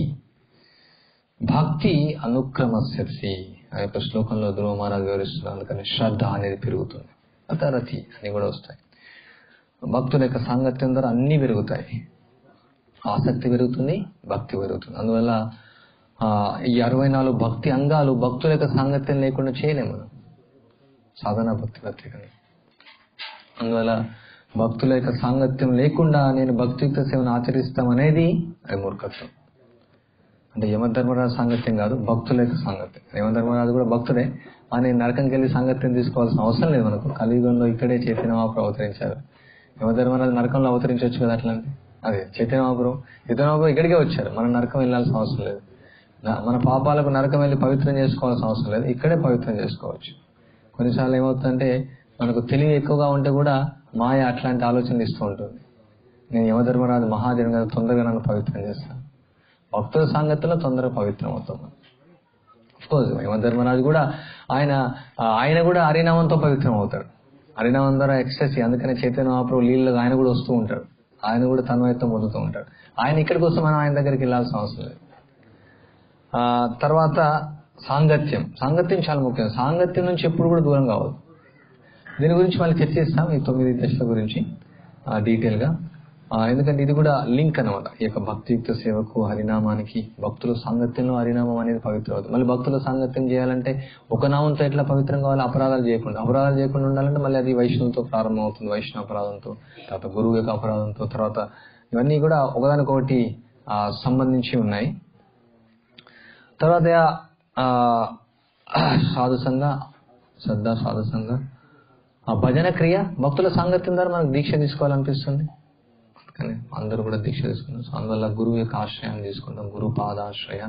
భక్తి అనుక్రమస్యసి ఆ యొక్క శ్లోకంలో ధ్రువ మహారాజ్ వివరిస్తున్నారు అందుకని శ్రద్ధ అనేది పెరుగుతుంది అత రతి అని కూడా వస్తాయి భక్తుల యొక్క సాంగత్యం ద్వారా అన్ని పెరుగుతాయి ఆసక్తి పెరుగుతుంది భక్తి పెరుగుతుంది అందువల్ల ఆ, ఈ అరవై నాలుగు భక్తి అంగాలు భక్తుల యొక్క సాంగత్యం లేకుండా చేయలేము మనం సాధన భక్తి పత్రికని అందువల్ల భక్తుల యొక్క సాంగత్యం లేకుండా నేను భక్తియుక్త సేవను ఆచరిస్తాం అనేది అది మూర్ఖత్వం అంటే యమధర్మరాజు సాంగత్యం కాదు భక్తుల యొక్క సాంగత్యం యమధర్మరాజు కూడా భక్తుడే ఆయన నరకంకి వెళ్ళి సాంగత్యం తీసుకోవాల్సిన అవసరం లేదు మనకు కలియుగంలో ఇక్కడే చైతన్య మహాప్రభు అవతరించారు యమధర్మరాజు నరకంలో అవతరించవచ్చు కదా అట్లాంటి అదే చైతన్య మహాప్రభు చైతన్య మహాప్రభు ఇక్కడికే వచ్చారు మనం నరకం వెళ్ళాల్సిన అవసరం లేదు నా- మన పాపాలకు నరకం వెళ్ళి పవిత్రం చేసుకోవాల్సిన అవసరం లేదు ఇక్కడే పవిత్రం చేసుకోవచ్చు కొన్నిసార్లు ఏమవుతుందంటే మనకు తెలివి ఎక్కువగా ఉంటే కూడా మాయ అట్లాంటి ఆలోచనలు ఇస్తూ ఉంటుంది నేను యమధర్మరాజు మహాదేవుని కదా తొందరగా నన్ను పవిత్రం చేస్తాను భక్తుల సాంగత్యంలో తొందరగా పవిత్రం అవుతాం కోర్స్ యమధర్మరాజు కూడా ఆయన ఆ, ఆయన కూడా హరినామంతో పవిత్రం అవుతాడు హరినామం ద్వారా ఎక్సెస్ అందుకనే చైతన్య మహాప్రభు నీళ్ళగా ఆయన కూడా వస్తూ ఉంటాడు ఆయన కూడా తన్మయత్వం పొందుతూ ఉంటాడు ఆయన ఇక్కడి కోసం మనం ఆయన దగ్గరికి వెళ్ళాల్సిన అవసరం లేదు ఆ, తర్వాత సాంగత్యం సాంగత్యం చాలా ముఖ్యం సాంగత్యం నుంచి ఎప్పుడు కూడా దూరం కావద్దు దీని గురించి మళ్ళీ చర్చిస్తాం ఈ తొమ్మిది దశల గురించి ఆ, డీటెయిల్ గా ఆ, ఎందుకంటే ఇది కూడా లింక్ అనమాట ఈ యొక్క భక్తియుక్త సేవకు హరినామానికి భక్తుల సాంగత్యంలో హరినామం అనేది పవిత్రం అవుతుంది మళ్ళీ భక్తుల సాంగత్యం చేయాలంటే ఒక నామంతో ఎట్లా పవిత్రం కావాలి అపరాధాలు చేయకుండా అపరాధాలు చేయకుండా ఉండాలంటే మళ్ళీ అది వైష్ణవుతో ప్రారంభం అవుతుంది వైష్ణవ అపరాధంతో తర్వాత గురువు యొక్క అపరాధంతో తర్వాత ఇవన్నీ కూడా ఒకదానికొకటి ఆ, సంబంధించి ఉన్నాయి తర్వాత ఆ, సాధు సంఘ శ్రద్ధ సాధు సంఘ ఆ భజన క్రియ భక్తుల సాంగత్యం ద్వారా మనకు దీక్ష తీసుకోవాలనిపిస్తుంది కానీ అందరూ కూడా దీక్ష తీసుకున్నారు సో అందువల్ల గురువు యొక్క ఆశ్రయాన్ని తీసుకుంటాం గురు పాదాశ్రయ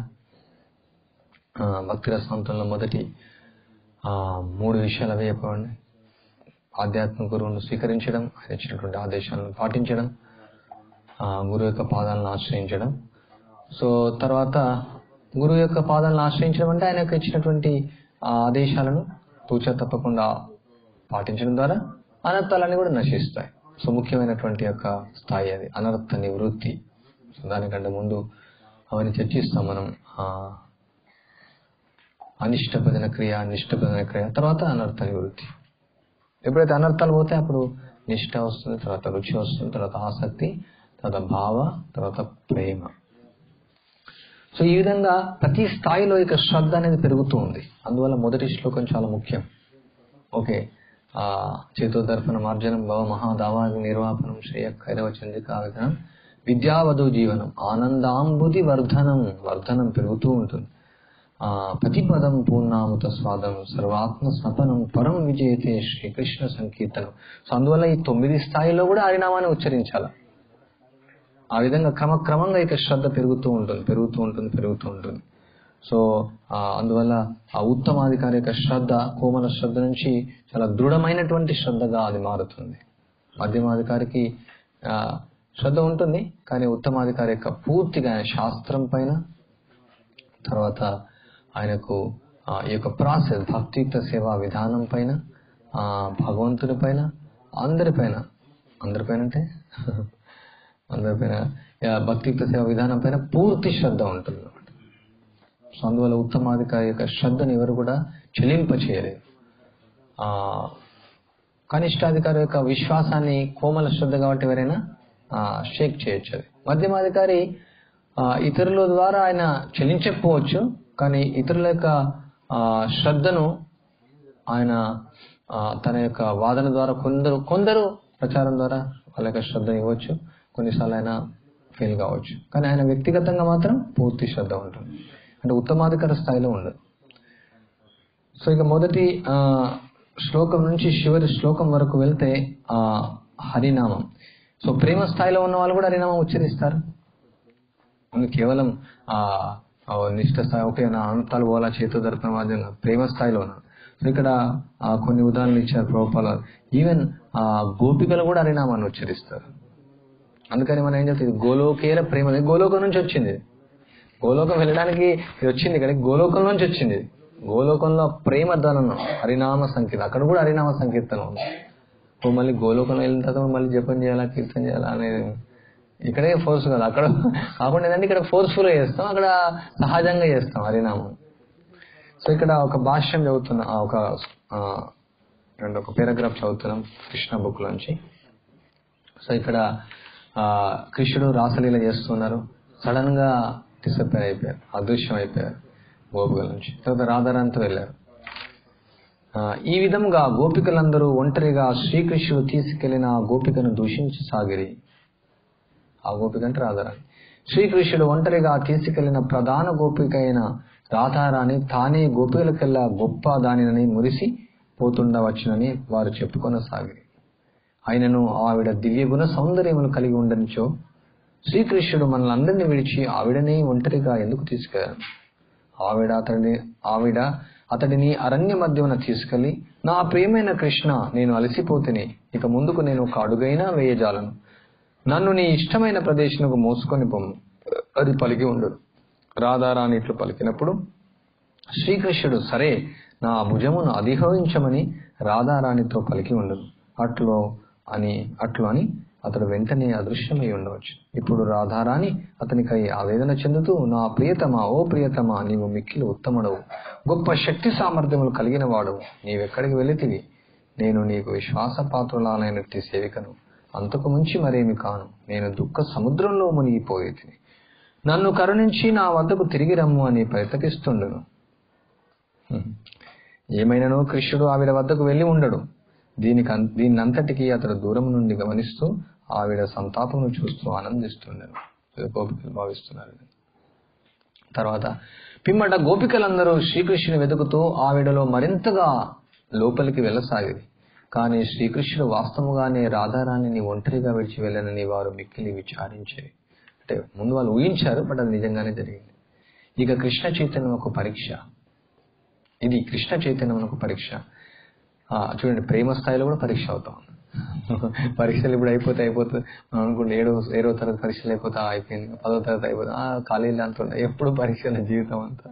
ఆ, భక్తి రసంతంలో మొదటి ఆ, మూడు విషయాలు అవే చెప్పండి ఆధ్యాత్మిక గురువును స్వీకరించడం ఆయన ఇచ్చినటువంటి ఆదేశాలను పాటించడం ఆ, గురువు యొక్క పాదాలను ఆశ్రయించడం సో తర్వాత గురువు యొక్క పాదాలను ఆశ్రయించడం అంటే ఆయన యొక్క ఇచ్చినటువంటి ఆ ఆదేశాలను తూచా తప్పకుండా పాటించడం ద్వారా అనర్థాలన్నీ కూడా నశిస్తాయి సో ముఖ్యమైనటువంటి యొక్క స్థాయి అది అనర్థ నివృత్తి సో దానికంటే ముందు అవన్నీ చర్చిస్తాం మనం ఆ, అనిష్ట భజన క్రియ నిష్ట భజన క్రియ తర్వాత అనర్థ నివృత్తి ఎప్పుడైతే అనర్థాలు పోతే అప్పుడు నిష్ట వస్తుంది తర్వాత రుచి వస్తుంది తర్వాత ఆసక్తి తర్వాత భావ తర్వాత ప్రేమ సో ఈ విధంగా ప్రతి స్థాయిలో ఇక శ్రద్ధ అనేది పెరుగుతూ ఉంది అందువల్ల మొదటి శ్లోకం చాలా ముఖ్యం ఓకే ఆ చేతోదర్పణ మార్జనం భవ మహాదావాది నిర్వాపనం శ్రేయ కైరవ చంద్రిక విధానం విద్యావధు జీవనం ఆనందాంబుది వర్ధనం వర్ధనం పెరుగుతూ ఉంటుంది ఆ ప్రతిపదం పూర్ణామృత స్వాదం సర్వాత్మ స్నపనం పరం విజయతే శ్రీకృష్ణ సంకీర్తనం సో అందువల్ల ఈ తొమ్మిది స్థాయిలో కూడా హరినామాన్ని ఉచ్చరించాలి ఆ విధంగా క్రమక్రమంగా ఇక శ్రద్ధ పెరుగుతూ ఉంటుంది పెరుగుతూ ఉంటుంది పెరుగుతూ ఉంటుంది సో ఆ, అందువల్ల ఆ ఉత్తమాధికారి యొక్క శ్రద్ధ కోమల శ్రద్ధ నుంచి చాలా దృఢమైనటువంటి శ్రద్ధగా అది మారుతుంది మధ్యమాధికారికి ఆ, శ్రద్ధ ఉంటుంది కానీ ఉత్తమాధికారి యొక్క పూర్తిగా ఆయన శాస్త్రం పైన తర్వాత ఆయనకు ఆ, ఈ యొక్క ప్రాసెస్ భక్తియుక్త సేవా విధానం పైన ఆ, భగవంతుని పైన అందరిపైన అందరిపైన అంటే అందరిపైన ఆ, భక్తియుక్త సేవా విధానం పైన పూర్తి శ్రద్ధ ఉంటుంది అన్నమాట సో అందువల్ల ఉత్తమాధికారి యొక్క శ్రద్ధను ఎవరు కూడా చెలింప చేయలేదు ఆ, కనిష్టాధికారి యొక్క విశ్వాసాన్ని కోమల శ్రద్ధ కాబట్టి ఎవరైనా ఆ, షేక్ చేయొచ్చు అది మధ్యమాధికారి ఆ, ఇతరుల ద్వారా ఆయన చెలించకపోవచ్చు కానీ ఇతరుల యొక్క ఆ, శ్రద్ధను ఆయన ఆ, తన యొక్క వాదన ద్వారా కొందరు కొందరు ప్రచారం ద్వారా వాళ్ళ యొక్క శ్రద్ధను ఇవ్వచ్చు కొన్నిసార్లు ఆయన ఫెయిల్ కావచ్చు కానీ ఆయన వ్యక్తిగతంగా మాత్రం పూర్తి శ్రద్ధ ఉంటుంది అంటే ఉత్తమాధికార స్థాయిలో ఉండదు సో ఇక మొదటి ఆ, శ్లోకం నుంచి చివరి శ్లోకం వరకు వెళ్తే ఆ హరినామం సో ప్రేమ స్థాయిలో ఉన్న వాళ్ళు కూడా హరినామం ఉచ్చరిస్తారు ముందు కేవలం ఆ ఆ నిష్ట స్థాయి ఓకే నా అంతాలు పోవాలా చేతో దర్పణ మాధ్యంగా ప్రేమ స్థాయిలో ఉన్నాను సో ఇక్కడ ఆ కొన్ని ఉదాహరణలు ఇచ్చారు ప్రభుపాల ఈవెన్ ఆ గోపికలు కూడా హరినామాన్ని ఉచ్చరిస్తారు అందుకని మనం ఏం చెప్తుంది గోలోకేల ప్రేమ ఇది గోలోకం నుంచి వచ్చింది ఇది. గోలోకం వెళ్ళడానికి ఇది వచ్చింది కానీ గోలోకం నుంచి వచ్చింది ఇది. గోలోకంలో ప్రేమ ధనను హరినామ సంకీర్తన అక్కడ కూడా హరినామ సంకీర్తన ఉంది ఓ మళ్ళీ గోలోకంలో వెళ్ళిన తర్వాత మళ్ళీ జపం చేయాలా కీర్తన చేయాలా అనేది ఇక్కడే ఫోర్స్ కదా అక్కడ కాకుండా ఏంటంటే ఇక్కడ ఫోర్స్ఫుల్గా చేస్తాం అక్కడ సహజంగా చేస్తాం హరినామం సో ఇక్కడ ఒక భాష్యం చదువుతున్నా ఆ, ఒక ఆ, రెండు ఒక పారాగ్రాఫ్ చదువుతున్నాం కృష్ణ బుక్ లోంచి సో ఇక్కడ ఆ, కృష్ణుడు రాసలీల చేస్తున్నారు సడన్ గా డిసప్పేర్ అయిపోయారు అదృశ్యం అయిపోయారు గోపికల నుంచి తర్వాత రాధారాణితో వెళ్ళారు ఆ, ఈ విధంగా గోపికలందరూ ఒంటరిగా శ్రీకృష్ణుడు తీసుకెళ్లిన ఆ గోపికను దూషించసాగిరి ఆ గోపిక అంటే రాధారాణి శ్రీకృష్ణుడు ఒంటరిగా తీసుకెళ్లిన ప్రధాన గోపిక అయిన రాధారాణి తానే గోపికలకెల్లా గొప్ప దానినని మురిసి పోతుండవచ్చునని వారు చెప్పుకొనసాగిరి ఆయనను ఆవిడ దివ్య గుణ సౌందర్యములు కలిగి ఉండనిచో శ్రీకృష్ణుడు మనల్ని విడిచి ఆవిడనే ఒంటరిగా ఎందుకు తీసుకెళ్ళారు ఆవిడ అతడిని ఆవిడ అతడిని అరణ్య మధ్యమున తీసుకెళ్లి నా ప్రియమైన కృష్ణ నేను అలసిపోతిని ఇక ముందుకు నేను ఒక అడుగైనా వేయజాలను నన్ను నీ ఇష్టమైన ప్రదేశంకు మోసుకొని పొమ్ము అది పలికి ఉండడు రాధారాణి ఇట్లు పలికినప్పుడు శ్రీకృష్ణుడు సరే నా భుజమును అధిరోహించమని రాధారాణితో పలికి ఉండదు అట్లో అని అట్లు అని అతడు వెంటనే అదృశ్యమై ఉండవచ్చు ఇప్పుడు రాధారాణి అతనికై ఆవేదన చెందుతూ నా ప్రియతమా ఓ ప్రియతమా నీవు మిక్కిలి ఉత్తముడవు గొప్ప శక్తి సామర్థ్యములు కలిగిన వాడవు నీవెక్కడికి వెళితివి నేను నీకు విశ్వాసపాత్రులానైనట్టి సేవికను అంతకు మించి మరేమి కాను నేను దుఃఖ సముద్రంలో మునిగిపోయేది నన్ను కరుణించి నా వద్దకు తిరిగి రమ్ము అని ప్రయత్నిస్తుండను హ్మ్. ఏమైనానో కృష్ణుడు ఆవిడ వద్దకు వెళ్ళి ఉండడు దీనికి అన్- దీన్నంతటికీ అతడు దూరం నుండి గమనిస్తూ ఆవిడ సంతాపమును చూస్తూ ఆనందిస్తుండను ఇది గోపికలు భావిస్తున్నారు తర్వాత పిమ్మట గోపికలందరూ శ్రీకృష్ణుని వెతుకుతూ ఆవిడలో మరింతగా లోపలికి వెళ్ళసాగింది కానీ శ్రీకృష్ణుడు వాస్తవంగానే రాధారాణిని ఒంటరిగా విడిచి వెళ్ళనని వారు మిక్కిలి విచారించారు అంటే ముందు వాళ్ళు ఊహించారు బట్ అది నిజంగానే జరిగింది ఇక కృష్ణ చైతన్యం ఒక పరీక్ష ఇది కృష్ణ చైతన్యం ఒక పరీక్ష ఆ, చూడండి ప్రేమ స్థాయిలో కూడా పరీక్ష అవుతాం పరీక్షలు ఇప్పుడు అయిపోతే అయిపోతుంది మనం అనుకుంటే ఏడో ఏడో తరగతి పరీక్షలు అయిపోతే ఆ, అయిపోయింది పదో తరగతి అయిపోతే ఆ, కాలేజీలో అంత ఎప్పుడు పరీక్షల జీవితం అంతా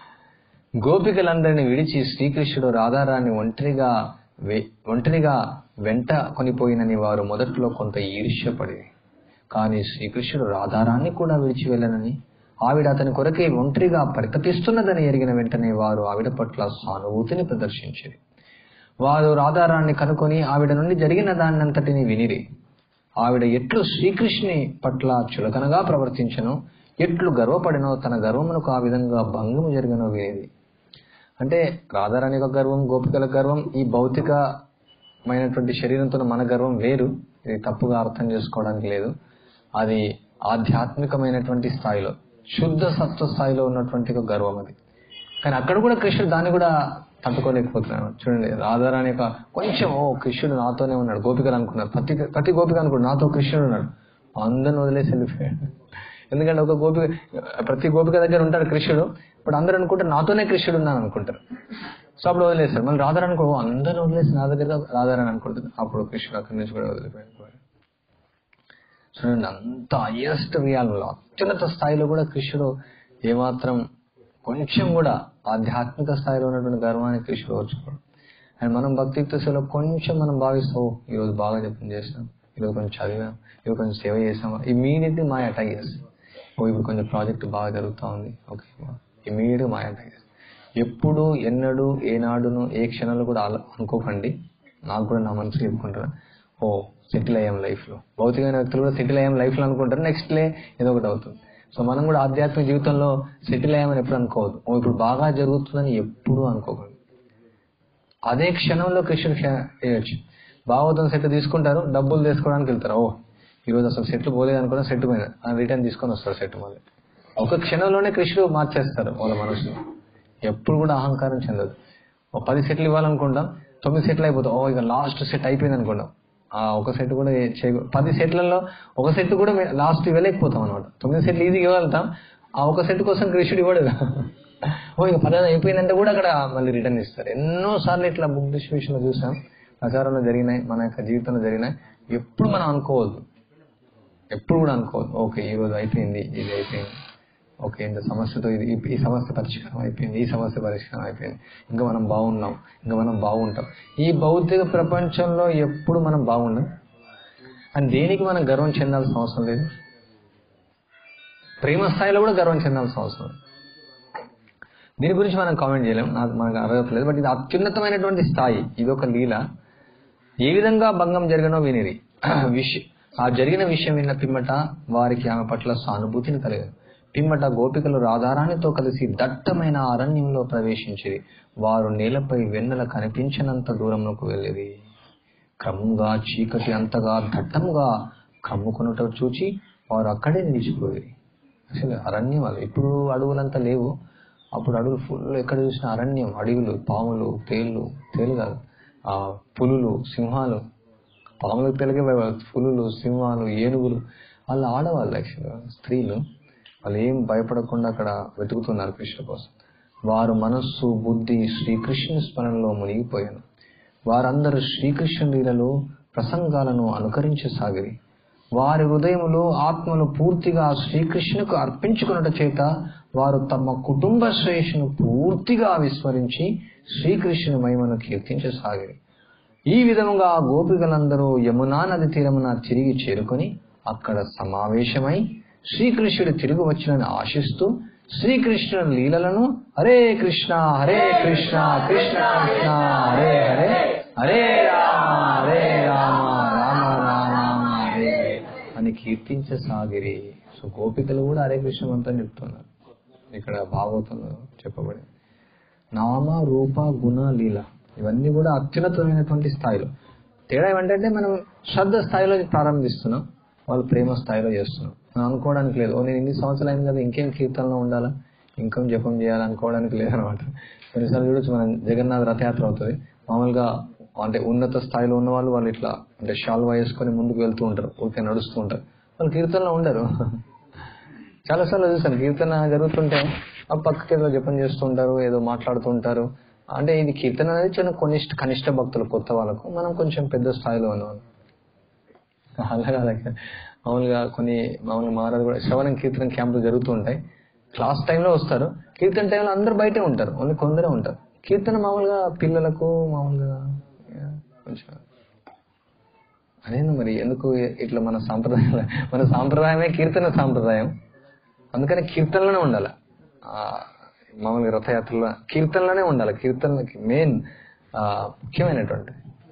గోపికలందరినీ విడిచి శ్రీకృష్ణుడు రాధారాణి ఒంటరిగా వె- ఒంటరిగా వెంట కొనిపోయినని వారు మొదట్లో కొంత ఈర్ష్యపడి కానీ శ్రీకృష్ణుడు రాధారాన్ని కూడా విడిచి వెళ్ళనని ఆవిడ అతని కొరకే ఒంటరిగా పరితపిస్తున్నదని ఎరిగిన వెంటనే వారు ఆవిడ పట్ల సానుభూతిని ప్రదర్శించారు వారు రాధారాన్ని కనుకొని ఆవిడ నుండి జరిగిన దాన్నంతటిని వినిరి ఆవిడ ఎట్లు శ్రీకృష్ణుని పట్ల చులకనగా ప్రవర్తించనో ఎట్లు గర్వపడినో తన గర్వమునకు ఆ విధంగా భంగము జరిగినో వినేది అంటే రాధారాణి యొక్క గర్వం గోపికల గర్వం ఈ భౌతికమైనటువంటి శరీరంతో మన గర్వం వేరు ఇది తప్పుగా అర్థం చేసుకోవడానికి లేదు అది ఆధ్యాత్మికమైనటువంటి స్థాయిలో శుద్ధ సత్వ స్థాయిలో ఉన్నటువంటి ఒక గర్వం అది కానీ అక్కడ కూడా కృష్ణుడు దాన్ని కూడా తట్టుకోలేకపోతున్నాడు చూడండి రాధారాణి యొక్క కొంచెం ఓ కృష్ణుడు నాతోనే ఉన్నాడు గోపికలు అనుకున్నారు ప్రతి ప్రతి గోపిక అనుకున్నాడు నాతో కృష్ణుడు ఉన్నాడు అందరిని వదిలేసి వెళ్ళిపోయాడు ఎందుకంటే ఒక గోపిక ప్రతి గోపిక దగ్గర ఉంటాడు కృష్ణుడు ఇప్పుడు అందరూ అనుకుంటారు నాతోనే కృష్ణుడు ఉన్నాను అనుకుంటారు సో అప్పుడు వదిలేశారు మళ్ళీ రాధారానికి ఓ అందరిని వదిలేసి నా దగ్గర రాధారాని అనుకుంటుంది అప్పుడు కృష్ణుడు అక్కడి నుంచి కూడా వదిలిపోయాడు చూడండి అంత హయ్యెస్ట్ రియాలలో అత్యున్నత స్థాయిలో కూడా కృష్ణుడు ఏమాత్రం కొంచెం కూడా ఆధ్యాత్మిక స్థాయిలో ఉన్నటువంటి గర్వాన్ని కృష్ణుడు వచ్చుకోడు అండ్ మనం భక్తియుక్త సేవలో కొంచెం మనం భావిస్తాం "ఓ, ఈరోజు బాగా జపం చేసాం ఈరోజు కొంచెం చదివాం ఈరోజు కొంచెం సేవ చేసాం ఇమీడియట్లీ మా అటాక్ చేస్తాం ఓ ఇప్పుడు కొంచెం ప్రాజెక్ట్ బాగా జరుగుతూ ఉంది ఓకే ఇమీడియట్గా మా అటాక్ చేస్తాం ఎప్పుడు ఎన్నడూ ఏనాడును ఏ క్షణంలో కూడా ఆలో- అనుకోకండి నాకు కూడా నా మనసు చెప్పుకుంటారు ఓ సెటిల్ అయ్యాం లైఫ్లో భౌతికమైన వ్యక్తులు కూడా సెటిల్ అయ్యాం లైఫ్లో అనుకుంటారు నెక్స్ట్ లే ఏదో ఒకటి అవుతుంది సో మనం కూడా ఆధ్యాత్మిక జీవితంలో సెటిల్ అయ్యామని ఎప్పుడు అనుకోవద్దు ఓ ఇప్పుడు బాగా జరుగుతుందని ఎప్పుడూ అనుకోకూడదు అదే క్షణంలో కృష్ణుడు చేయొచ్చు భాగవతం సెట్ తీసుకుంటారు డబ్బులు తీసుకోవడానికి వెళ్తారు ఓ ఈరోజు అసలు సెట్లు పోలేదు అనుకున్నా సెట్ పోయినా రిటర్న్ తీసుకొని వస్తారు సెట్ మళ్ళీ ఒక క్షణంలోనే కృష్ణుడు మార్చేస్తారు వాళ్ళ మనసులో ఎప్పుడు కూడా అహంకారం చెందదు ఓ పది సెట్లు ఇవ్వాలనుకుంటాం తొమ్మిది సెట్లు అయిపోతాం ఓ ఇక లాస్ట్ సెట్ అయిపోయింది అనుకుంటాం ఆ ఒక సెట్ కూడా ఏ- చేయ పది సెట్లలో ఒక సెట్ కూడా లాస్ట్ ఇవ్వలేకపోతాం అనమాట తొమ్మిది సెట్లు ఈజీగా ఇవ్వగలుగుతాం ఆ ఒక సెట్ కోసం కృష్ణుడు ఇవ్వడు ఓ ఇక పదహారు అయిపోయిందంటే కూడా అక్కడ మళ్ళీ రిటర్న్ ఇస్తారు ఎన్నో సార్లు ఇట్లా బుక్ డిస్ట్రిబ్యూషన్ లో చూసాం ప్రచారంలో జరిగినాయి మన యొక్క జీవితంలో జరిగినాయి ఎప్పుడు మనం అనుకోవద్దు ఎప్పుడు కూడా అనుకోవద్దు ఓకే ఈ రోజు అయిపోయింది ఇది అయిపోయింది ఓకే ఇంత సమస్యతో ఇది ఈ- ఈ సమస్య పరిష్కారం అయిపోయింది ఈ సమస్య పరిష్కారం అయిపోయింది ఇంకా మనం బాగున్నాం ఇంకా మనం బాగుంటాం ఈ భౌతిక ప్రపంచంలో ఎప్పుడు మనం బాగుండం అని దేనికి మనం గర్వం చెందాల్సిన అవసరం లేదు ప్రేమ స్థాయిలో కూడా గర్వం చెందాల్సిన అవసరం లేదు దీని గురించి మనం కామెంట్ చేయలేం నాకు మనకు అర్హత లేదు బట్ ఇది అత్యున్నతమైనటువంటి స్థాయి ఇది ఒక లీల ఏ విధంగా భంగం జరిగినో వినిరి విష ఆ జరిగిన విషయం విన్న పిమ్మట వారికి ఆమె పట్ల సానుభూతిని కలిగారు పిమ్మట గోపికలు రాధారాణితో కలిసి దట్టమైన అరణ్యంలో ప్రవేశించిరి వారు నేలపై వెన్నెల కనిపించినంత దూరంలోకి వెళ్ళేది క్రమంగా చీకటి అంతగా దట్టంగా కమ్ముకున్నట్టు చూచి వారు అక్కడే నిలిచిపోయేది అసలు అరణ్యం అది ఇప్పుడు అడవులంతా లేవు అప్పుడు అడవులు ఫుల్ ఎక్కడ చూసినా అరణ్యం అడవులు పాములు తేళ్ళు తేలు కాదు ఆ పులులు సింహాలు పాములకు తెలిగే పులులు సింహాలు ఏనుగులు వాళ్ళు ఆడవాళ్ళు యాక్చువల్గా స్త్రీలు వాళ్ళు ఏం భయపడకుండా అక్కడ వెతుకుతున్నారు కృష్ణ కోసం వారు మనస్సు బుద్ధి శ్రీకృష్ణుని స్మరణలో మునిగిపోయాను వారందరూ శ్రీకృష్ణ లీలలో ప్రసంగాలను అనుకరించసాగిరి వారి హృదయములో ఆత్మను పూర్తిగా శ్రీకృష్ణుకు అర్పించుకున్నట చేత వారు తమ కుటుంబ శ్రేయస్సును పూర్తిగా విస్మరించి శ్రీకృష్ణుని మహిమను కీర్తించసాగిరి ఈ విధముగా ఆ గోపికలందరూ యమునా నది తీరమున తిరిగి చేరుకొని అక్కడ సమావేశమై శ్రీకృష్ణుడు తిరిగి వచ్చినని ఆశిస్తూ శ్రీకృష్ణుని లీలలను హరే కృష్ణ హరే కృష్ణ కృష్ణ కృష్ణ హరే హరే హరే రామ హరే రామ రామ రామ హరే హరే అని కీర్తించసాగిరి సో గోపికలు కూడా హరే కృష్ణ మంత్రం చెప్తున్నారు ఇక్కడ భాగవతంలో చెప్పబడింది నామ రూప గుణ లీల ఇవన్నీ కూడా అత్యున్నతమైనటువంటి స్థాయిలో తేడా ఏమంటే మనం శ్రద్ధ స్థాయిలో ప్రారంభిస్తున్నాం వాళ్ళు ప్రేమ స్థాయిలో చేస్తున్నాం మనం అనుకోవడానికి లేదు ఓ నేను ఇన్ని సంవత్సరాలు అయింది కదా ఇంకేం కీర్తనలో ఉండాలా ఇంకేం జపం చేయాలి అనుకోవడానికి లేదనమాట కొన్నిసార్లు చూడొచ్చు మనం జగన్నాథ్ రథయాత్ర అవుతుంది మామూలుగా అంటే ఉన్నత స్థాయిలో ఉన్న వాళ్ళు వాళ్ళు ఇట్లా అంటే షాల్వా వేసుకొని ముందుకు వెళ్తూ ఉంటారు ఊరికే నడుస్తూ ఉంటారు వాళ్ళు కీర్తనలో ఉండరు చాలా సార్లు చూసాను కీర్తన జరుగుతుంటే ఆ పక్కకి ఏదో జపం చేస్తూ ఉంటారు ఏదో మాట్లాడుతూ ఉంటారు అంటే ఇది కీర్తన అనేది చిన్న కొనిష్ట కనిష్ట భక్తులు కొత్త వాళ్ళకు మనం కొంచెం పెద్ద స్థాయిలో ఉన్నాం అలా కాదు మామూలుగా కొన్ని మామూలుగా మహారాజు కూడా శ్రవణం కీర్తన క్యాంపులు జరుగుతూ ఉంటాయి క్లాస్ టైంలో వస్తారు కీర్తన టైంలో అందరు బయటే ఉంటారు ఓన్లీ కొందరే ఉంటారు కీర్తన మామూలుగా పిల్లలకు మామూలుగా యా, కొంచెం అదేంది మరి ఎందుకు ఇట్లా మన సాంప్రదాయం మన సాంప్రదాయమే కీర్తన సాంప్రదాయం అందుకని కీర్తనలోనే ఉండాలి ఆ, మామూలుగా రథయాత్రలో కీర్తనలోనే ఉండాలి కీర్తనలకి మెయిన్ ముఖ్యమైనటువంటి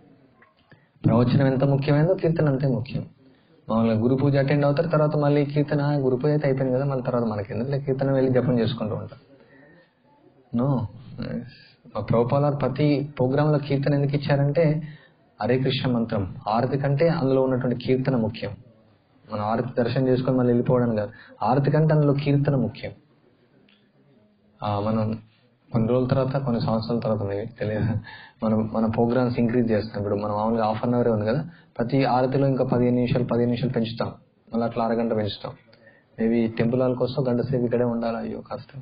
ప్రవచనం ఎంత ముఖ్యమైనదో కీర్తన అంతే ముఖ్యం మామూలుగా గురు పూజ అటెండ్ అవుతారు తర్వాత మళ్ళీ కీర్తన గురు పూజ అయితే అయిపోయింది కదా మళ్ళీ తర్వాత మనకి ఎందుకు కీర్తన వెళ్ళి జపం చేసుకుంటూ ఉంటాం నో మా ప్రభుపాల ప్రతి ప్రోగ్రామ్ లో కీర్తన ఎందుకు ఇచ్చారంటే హరే కృష్ణ మంత్రం ఆరతి కంటే అందులో ఉన్నటువంటి కీర్తన ముఖ్యం మనం ఆరతి దర్శనం చేసుకొని మళ్ళీ వెళ్ళిపోవడం కాదు ఆరతి కంటే అందులో కీర్తన ముఖ్యం ఆ, మనం కొన్ని రోజుల తర్వాత కొన్ని సంవత్సరాల తర్వాత మేబీ తెలియదు మనం మన ప్రోగ్రామ్స్ ఇంక్రీజ్ చేస్తాం ఇప్పుడు మనం మామూలుగా హాఫ్ అన్ అవరే ఉంది కదా ప్రతి ఆరతిలో ఇంకా పదిహేను నిమిషాలు పదిహేను నిమిషాలు పెంచుతాం మళ్ళీ అట్లా అరగంట పెంచుతాం మేబీ టెంపుల్ హాల్ కోసం గంట సేపు ఇక్కడే ఉండాలి అయ్యో కష్టం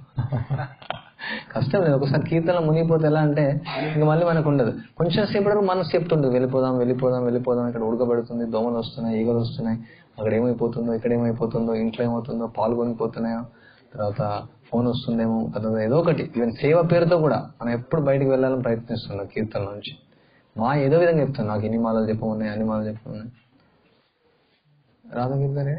కష్టం లేదు ఒకసారి కీర్తనలో మునిగిపోతే ఎలా అంటే ఇంకా మళ్ళీ మనకు ఉండదు కొంచెం సేపు వరకు మనసు చెప్తుంటుంది వెళ్ళిపోదాం వెళ్ళిపోదాం వెళ్ళిపోదాం ఇక్కడ ఉడకబడుతుంది దోమలు వస్తున్నాయి ఈగలు వస్తున్నాయి అక్కడ ఏమైపోతుందో ఇక్కడ ఏమైపోతుందో ఇంట్లో ఏమవుతుందో పాలు కొనిపోతున్నాయో తర్వాత ఫోన్ వస్తుందేమో తర్వాత ఏదో ఒకటి ఈవెన్ సేవ పేరుతో కూడా మనం ఎప్పుడు బయటికి వెళ్ళాలని ప్రయత్నిస్తున్నాం కీర్తన నుంచి మా ఏదో విధంగా చెప్తాను నాకు ఇన్ని మాలలు చెప్ప ఉన్నాయి అన్ని మాలలు చెప్ప ఉన్నాయి రాధా కీర్తనే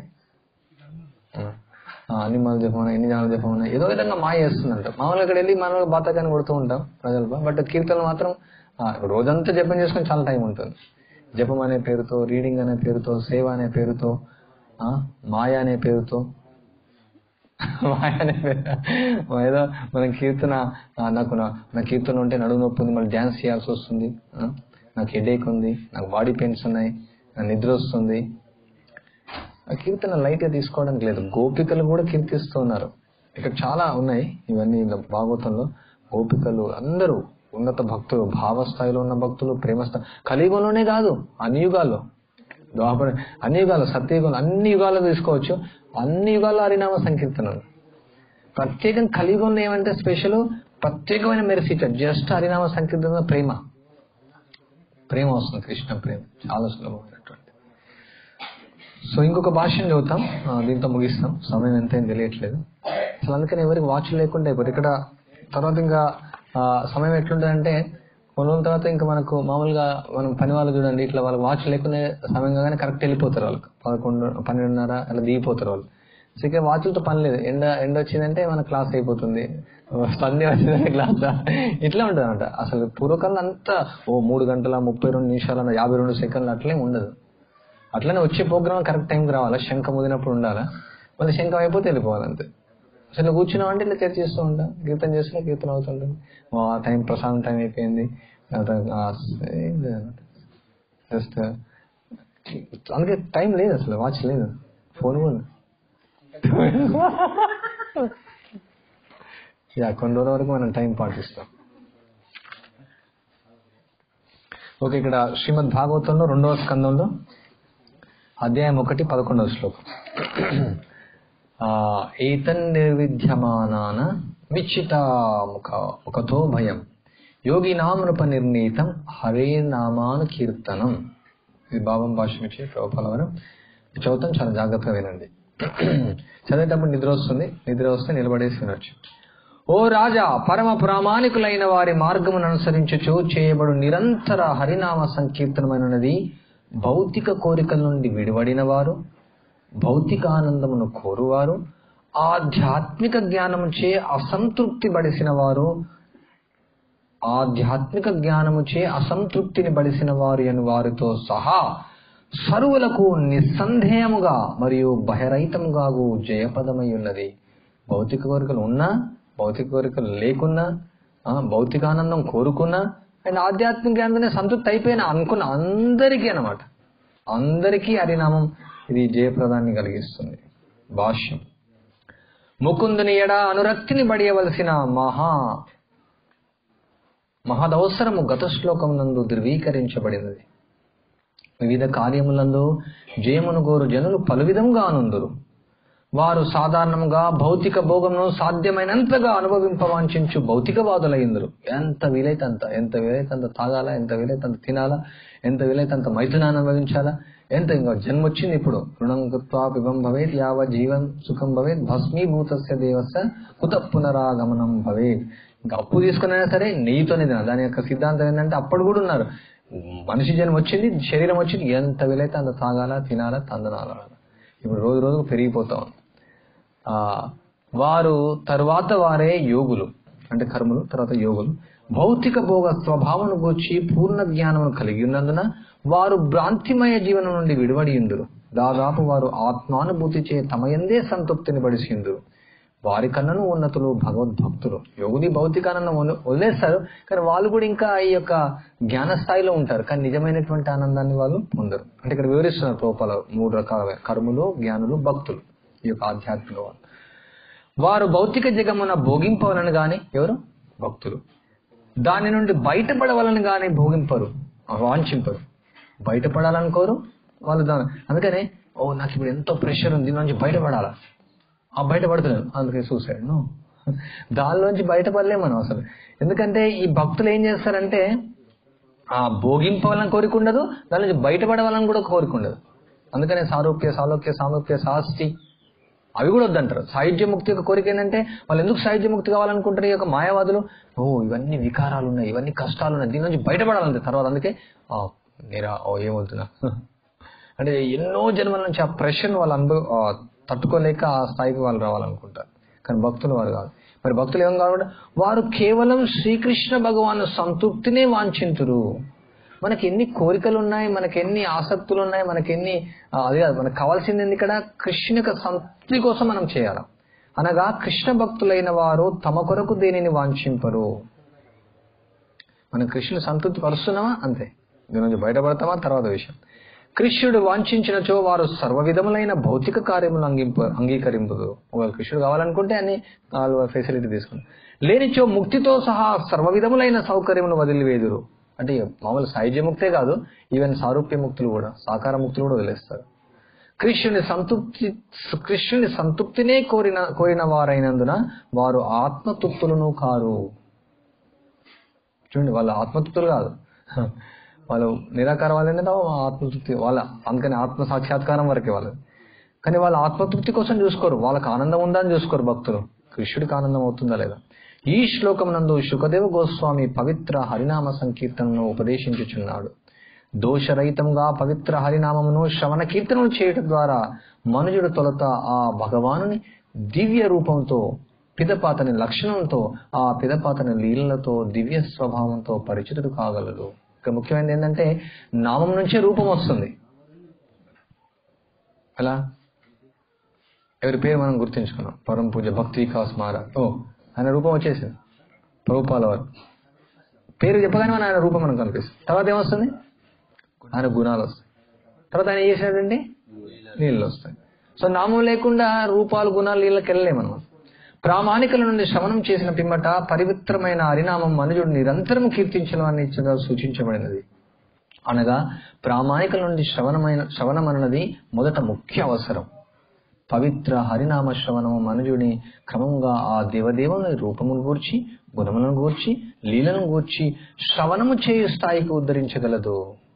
అన్ని మాలు చెప్పమన్నా ఎన్ని జనాలు చెప్పమన్నా ఏదో విధంగా మాయ చేస్తుందంట మామూలుగా ఇక్కడ వెళ్ళి మామూలుగా బాతకాన్ని కొడుతూ ఉంటాం ప్రజలు బట్ కీర్తనలు మాత్రం ఆ, రోజంతా జపం చేసుకొని చాలా టైం ఉంటుంది జపం అనే పేరుతో రీడింగ్ అనే పేరుతో సేవ అనే పేరుతో ఆ, మాయ అనే పేరుతో మాయ అనే పేరు ఏదో మన కీర్తన ఆ, నాకు నా నా కీర్తన ఉంటే నడుము నొప్పి ఉంది మళ్ళీ డ్యాన్స్ చేయాల్సి వస్తుంది ఆ, నాకు హెడేక్ ఉంది నాకు బాడీ పెయిన్స్ ఉన్నాయి నాకు నిద్ర వస్తుంది ఆ కీర్తన లైట్ గా తీసుకోవడానికి లేదు గోపికలు కూడా కీర్తిస్తున్నారు ఇక్కడ చాలా ఉన్నాయి ఇవన్నీ ఇలా భాగవతంలో గోపికలు అందరూ ఉన్నత భక్తులు భావస్థాయిలో ఉన్న భక్తులు ప్రేమస్థాయి కలియుగంలోనే కాదు అన్ని యుగాల్లో ద్వాపర అన్ని యుగాలు సత్యయుగంలో అన్ని యుగాల్లో తీసుకోవచ్చు అన్ని యుగాల్లో హరినామ సంకీర్తనలు ప్రత్యేకం కలియుగంలో ఏమంటే స్పెషల్ ప్రత్యేకమైన మెరిసిట జస్ట్ హరినామ సంకీర్తన ప్రేమ ప్రేమ వస్తుంది కృష్ణ ప్రేమ చాలా సులభమైనటువంటి సో ఇంకొక భాషను చదువుతాం ఆ, దీంతో ముగిస్తాం సమయం ఎంతైనా తెలియట్లేదు అసలు అందుకని ఎవరికి వాచ్ లేకుండా అయిపోయారు ఇక్కడ తర్వాత ఇంకా ఆ, సమయం ఎట్లుంటుందంటే కొన్ని రోజుల తర్వాత ఇంకా మనకు మామూలుగా మనం పని వాళ్ళు చూడండి ఇట్లా వాళ్ళకి వాచ్ లేకుండా సమయం కాగానే కరెక్ట్ వెళ్ళిపోతారు వాళ్ళకి పదకొండు పన్నెండున్నర అలా దిగిపోతారు వాళ్ళు సో ఇక వాచ్లతో పని లేదు ఎండ ఎండ వచ్చిందంటే మన క్లాస్ అయిపోతుంది సండే వచ్చిందంటే క్లాస్ ఇట్లా ఉంటుంది అనమాట అసలు పూర్వకాలం అంతా ఓ మూడు గంటల ముప్పై రెండు నిమిషాల యాభై రెండు సెకండ్లు అట్లే ఉండదు అట్లనే వచ్చే ప్రోగ్రామ్ కరెక్ట్ టైంకి రావాలా శంఖ ముదినప్పుడు ఉండాలా మళ్ళీ శంఖం అయిపోతే వెళ్ళిపోవాలి అంతే అసలు నువ్వు కూర్చున్నావు అంటే ఇట్లా చర్చ చేస్తూ ఉంటా కీర్తన చేస్తున్నా కీర్తన అవుతుంటుంది ఆ టైం ప్రశాంతం టైం అయిపోయింది జస్ట్ అందుకే టైం లేదు అసలు వాచ్ లేదు ఫోన్ కూడా యా కొన్ని రోజుల వరకు మనం టైం పాటిస్తాం ఓకే ఇక్కడ శ్రీమద్ భాగవతంలో రెండవ స్కందంలో అధ్యాయం ఒకటి పదకొండవ శ్లోకం ఆ, ఏతన్ నిర్విద్యమానాన విచ్చితాముఖ ముఖతో భయం యోగినామృప నిర్ణీతం హరే నామాను కీర్తనం ఇది భావం భాష నుంచి ప్రభుపాలవరం చదువుతాం చాలా జాగ్రత్తగా వినండి చదివేటప్పుడు నిద్ర వస్తుంది నిద్ర వస్తే నిలబడేసి వినొచ్చు ఓ రాజా పరమ ప్రామాణికులైన వారి మార్గమును అనుసరించుచు చేయబడు నిరంతర హరినామ సంకీర్తనమైనది భౌతిక కోరికల నుండి విడివడిన వారు భౌతిక ఆనందమును కోరువారు ఆధ్యాత్మిక జ్ఞానముచే అసంతృప్తి బడిసిన వారు ఆధ్యాత్మిక జ్ఞానముచే అసంతృప్తిని బడిసిన వారు అని వారితో సహా సరువులకు నిస్సందేహముగా మరియు బహిరైతముగా జయపదమై ఉన్నది భౌతిక కోరికలు ఉన్నా భౌతిక కోరికలు లేకున్నా ఆ, భౌతిక ఆనందం కోరుకున్నా అండ్ ఆధ్యాత్మిక జ్ఞానంతోనే సంతృప్తి అయిపోయినా అనుకున్న అందరికీ అన్నమాట అందరికీ హరినామం ఇది జయప్రదాన్ని కలిగిస్తుంది భాష్యం ముకుందుని ఎడ అనురక్తిని బడియవలసిన మహా మహదవసరము గత శ్లోకమునందు ధృవీకరించబడినది వివిధ కార్యములందు జయమును కోరు జనులు పలు విధంగా ఆనందురు వారు సాధారణంగా భౌతిక భోగమును సాధ్యమైనంతగా అనుభవింపవాంఛించు భౌతికవాదులైందరు ఎంత వీలైతే అంత ఎంత వీలైతే అంత తాగాలా ఎంత వీలైతే అంత తినాలా ఎంత వీలైతే అంత మైథునాన్ని అనుభవించాలా ఎంత ఇంకా జన్మ వచ్చింది ఇప్పుడు రుణం కృత్వా పిబం భవేత్ యావ జీవం సుఖం భవేత్ భస్మీభూతస్య దేవస్య కుత పునరాగమనం భవేత్ ఇంకా అప్పు తీసుకునైనా సరే నెయ్యితోనే తినాలి దాని యొక్క సిద్ధాంతం ఏంటంటే అప్పుడు కూడా ఉన్నారు మనిషి జన్మ వచ్చింది శరీరం వచ్చింది ఎంత వీలైతే అంత తాగాలా తినాలా తందనాలా ఇప్పుడు రోజు రోజుకు పెరిగిపోతా ఉంది ఆ వారు తర్వాత వారే యోగులు అంటే కర్మలు తర్వాత యోగులు భౌతిక భోగ స్వభావను గూర్చి పూర్ణ జ్ఞానమును కలిగి ఉన్నందున వారు భ్రాంతిమయ జీవనం నుండి విడివడి ఉందురు దాదాపు వారు ఆత్మానుభూతి చే తమయందే సంతృప్తిని పడిసిందురు వారి కన్నను ఉన్నతులు భగవద్భక్తులు యోగుని భౌతికానందం వదిలే- వదిలేస్తారు కానీ వాళ్ళు కూడా ఇంకా ఈ యొక్క జ్ఞాన స్థాయిలో ఉంటారు కానీ నిజమైనటువంటి ఆనందాన్ని వాళ్ళు పొందరు అంటే ఇక్కడ వివరిస్తున్నారు ప్రోపాల మూడు రకాల కర్ములు జ్ఞానులు భక్తులు ఈ యొక్క ఆధ్యాత్మిక వాళ్ళు వారు భౌతిక జగమున భోగింపవలను గాని ఎవరు భక్తులు దాని నుండి బయటపడవలని గాని భోగింపరు వాంఛింపరు బయటపడాలనుకోరు వాళ్ళు దాని అందుకనే ఓ నాకు ఇప్పుడు ఎంతో ప్రెషర్ ఉంది దీని నుంచి బయటపడాలా ఆ బయటపడుతున్నాను అందుకే సూసైడ్ నో దానిలోంచి బయటపడలేము మనం అసలు ఎందుకంటే ఈ భక్తులు ఏం చేస్తారంటే ఆ భోగింపవాలని కోరిక ఉండదు దాని నుంచి బయటపడవాలని కూడా కోరిక ఉండదు అందుకనే సారూప్య సాలోక్య సామూప్య సాస్తి అవి కూడా వద్దంటారు సాహిత్య ముక్తి యొక్క కోరిక ఏంటంటే వాళ్ళు ఎందుకు సాహిత్య ముక్తి కావాలనుకుంటారు ఈ యొక్క మాయావాదులు ఓ ఇవన్నీ వికారాలు ఉన్నాయి ఇవన్నీ కష్టాలు ఉన్నాయి దీని నుంచి బయటపడాలంటే తర్వాత అందుకే ఆ, నేరా ఓ ఏమవుతున్నా అంటే ఎన్నో జన్మల నుంచి ఆ ప్రెషర్ వాళ్ళు అనుభవ ఆ, తట్టుకోలేక ఆ స్థాయికి వాళ్ళు రావాలనుకుంటారు కానీ భక్తులు వారు కాదు మరి భక్తులు ఏం కావాలంటే వారు కేవలం శ్రీకృష్ణ భగవాను సంతృప్తినే వాంఛింతురు మనకి ఎన్ని కోరికలు ఉన్నాయి మనకి ఎన్ని ఆసక్తులు ఉన్నాయి మనకి ఎన్ని ఆ, అదే కాదు మనకు కావాల్సింది ఏంది ఇక్కడ కృష్ణ యొక్క సంతృప్తి కోసం మనం చేయాలి అనగా కృష్ణ భక్తులైన వారు తమ కొరకు దేనిని వాంఛింపరు మనం కృష్ణుని సంతృప్తి పరుస్తున్నామా అంతే దీని నుంచి బయటపడతామా తర్వాత విషయం కృష్ణుడు వాంఛించినచో వారు సర్వ విధములైన భౌతిక కార్యములు అంగింప అంగీకరింపదు ఒకవేళ కృష్ణుడు కావాలనుకుంటే అన్ని వాళ్ళు ఫెసిలిటీ తీసుకుంటారు లేనిచో ముక్తితో సహా సర్వ విధములైన సౌకర్యములు వదిలివేదురు అంటే మామూలు సాయుధ్య ముక్తే కాదు ఈవెన్ సారూప్య ముక్తులు కూడా సాకార ముక్తులు కూడా వదిలేస్తారు కృష్ణుని సంతృప్తి కృష్ణుని సంతృప్తినే కోరిన కోరిన వారైనందున వారు ఆత్మతృప్తులను కారు చూడండి వాళ్ళ ఆత్మతృప్తులు కాదు వాళ్ళు నిరాకార వాళ్ళు ఏంటంటే ఆత్మతృప్తి వాళ్ళ అందుకని ఆత్మ సాక్షాత్కారం వరకే వాళ్ళు కానీ వాళ్ళ ఆత్మతృప్తి కోసం చూసుకోరు వాళ్ళకి ఆనందం ఉందా అని చూసుకోరు భక్తులు కృష్ణుడికి ఆనందం అవుతుందా లేదా ఈ శ్లోకమునందు శుకదేవ గోస్వామి పవిత్ర హరినామ సంకీర్తనను ఉపదేశించుచున్నాడు దోషరహితంగా పవిత్ర హరినామమును శ్రవణ కీర్తనలు చేయటం ద్వారా మనుజుడు తొలత ఆ భగవానుని దివ్య రూపంతో పిదపాతని లక్షణంతో ఆ పిదపాతని లీలలతో దివ్య స్వభావంతో పరిచితుడు కాగలడు ఇక్కడ ముఖ్యమైనది ఏంటంటే నామం నుంచే రూపం వస్తుంది ఎలా ఎవరి పేరు మనం గుర్తించుకున్నాం పరం పూజ భక్తి వికాస్ మహారాజ్ ఓ ఆయన రూపం వచ్చేసింది ప్రభుపాల వారు పేరు చెప్పగానే మన ఆయన రూపం మనకు కనిపిస్తుంది తర్వాత ఏమొస్తుంది ఆయన గుణాలు వస్తాయి తర్వాత ఆయన ఏం చేసినటువంటి నీళ్ళు వస్తాయి సో నామం లేకుండా రూపాలు గుణాలు నీళ్ళకి వెళ్ళలేము మనం ప్రామాణికల నుండి శ్రవణం చేసిన పిమ్మట పవిత్రమైన హరినామం మనుజుడు నిరంతరం కీర్తించడం సూచించబడినది అనగా ప్రామాణికల నుండి శ్రవణమైన శ్రవణం అన్నది మొదట ముఖ్య అవసరం పవిత్ర హరినామ శ్రవణము మనుజుని క్రమంగా ఆ దేవదేవుని రూపమును గూర్చి గుణములను గూర్చి లీలను గూర్చి శ్రవణము చేయు స్థాయికి ఉద్ధరించగలదు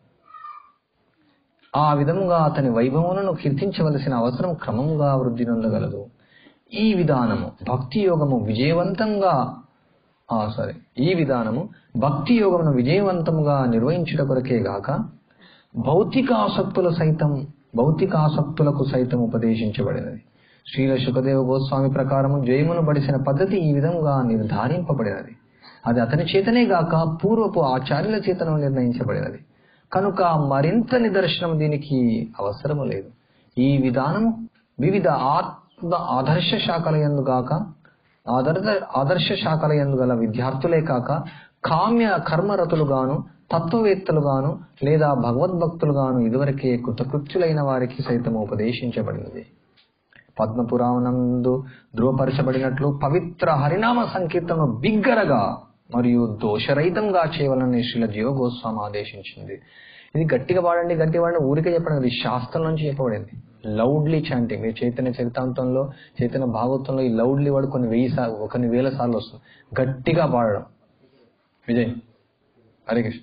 ఆ విధముగా అతని వైభవములను కీర్తించవలసిన అవసరం క్రమంగా వృద్ధి నొందగలదు ఈ విధానము భక్తి యోగము విజయవంతంగా ఆ సారీ ఈ విధానము భక్తి యోగమును విజయవంతముగా నిర్వహించుట కొరకే గాక భౌతిక ఆసక్తుల సైతం భౌతిక ఆసక్తులకు సైతం ఉపదేశించబడినది శ్రీల శుకదేవ గోస్వామి ప్రకారము జయమును బడిసిన పద్ధతి ఈ విధంగా నిర్ధారింపబడినది అది అతని చేతనే గాక పూర్వపు ఆచార్యుల చేతను నిర్ణయించబడినది కనుక మరింత నిదర్శనం దీనికి అవసరము లేదు ఈ విధానము వివిధ ఆత్మ ఆదర్శ శాఖల ఎందుగాక ఆదర్శ ఆదర్శ శాఖల ఎందు గల విద్యార్థులే కాక కామ్య కర్మరతులుగాను తత్వవేత్తలుగాను లేదా భగవద్భక్తులుగాను ఇదివరకే కృతకృత్యులైన వారికి సైతం ఉపదేశించబడినది పద్మపురాణందు ధృవపరచబడినట్లు పవిత్ర హరినామ సంకీర్తనను బిగ్గరగా మరియు దోషరహితంగా చేయవాలని శ్రీల జీవ గోస్వామి ఆదేశించింది ఇది గట్టిగా పాడండి గట్టిగా పాడండి ఊరికే చెప్పడం ఇది శాస్త్రం నుంచి చెప్పబడింది లౌడ్లీ చాంటింగ్ మీరు చైతన్య చరితాంతంలో చైతన్య భాగవతంలో ఈ లౌడ్లీ వాడు కొన్ని వెయ్యి సార్లు కొన్ని వేల సార్లు వస్తుంది గట్టిగా పాడడం విజయ్ హరే కృష్ణ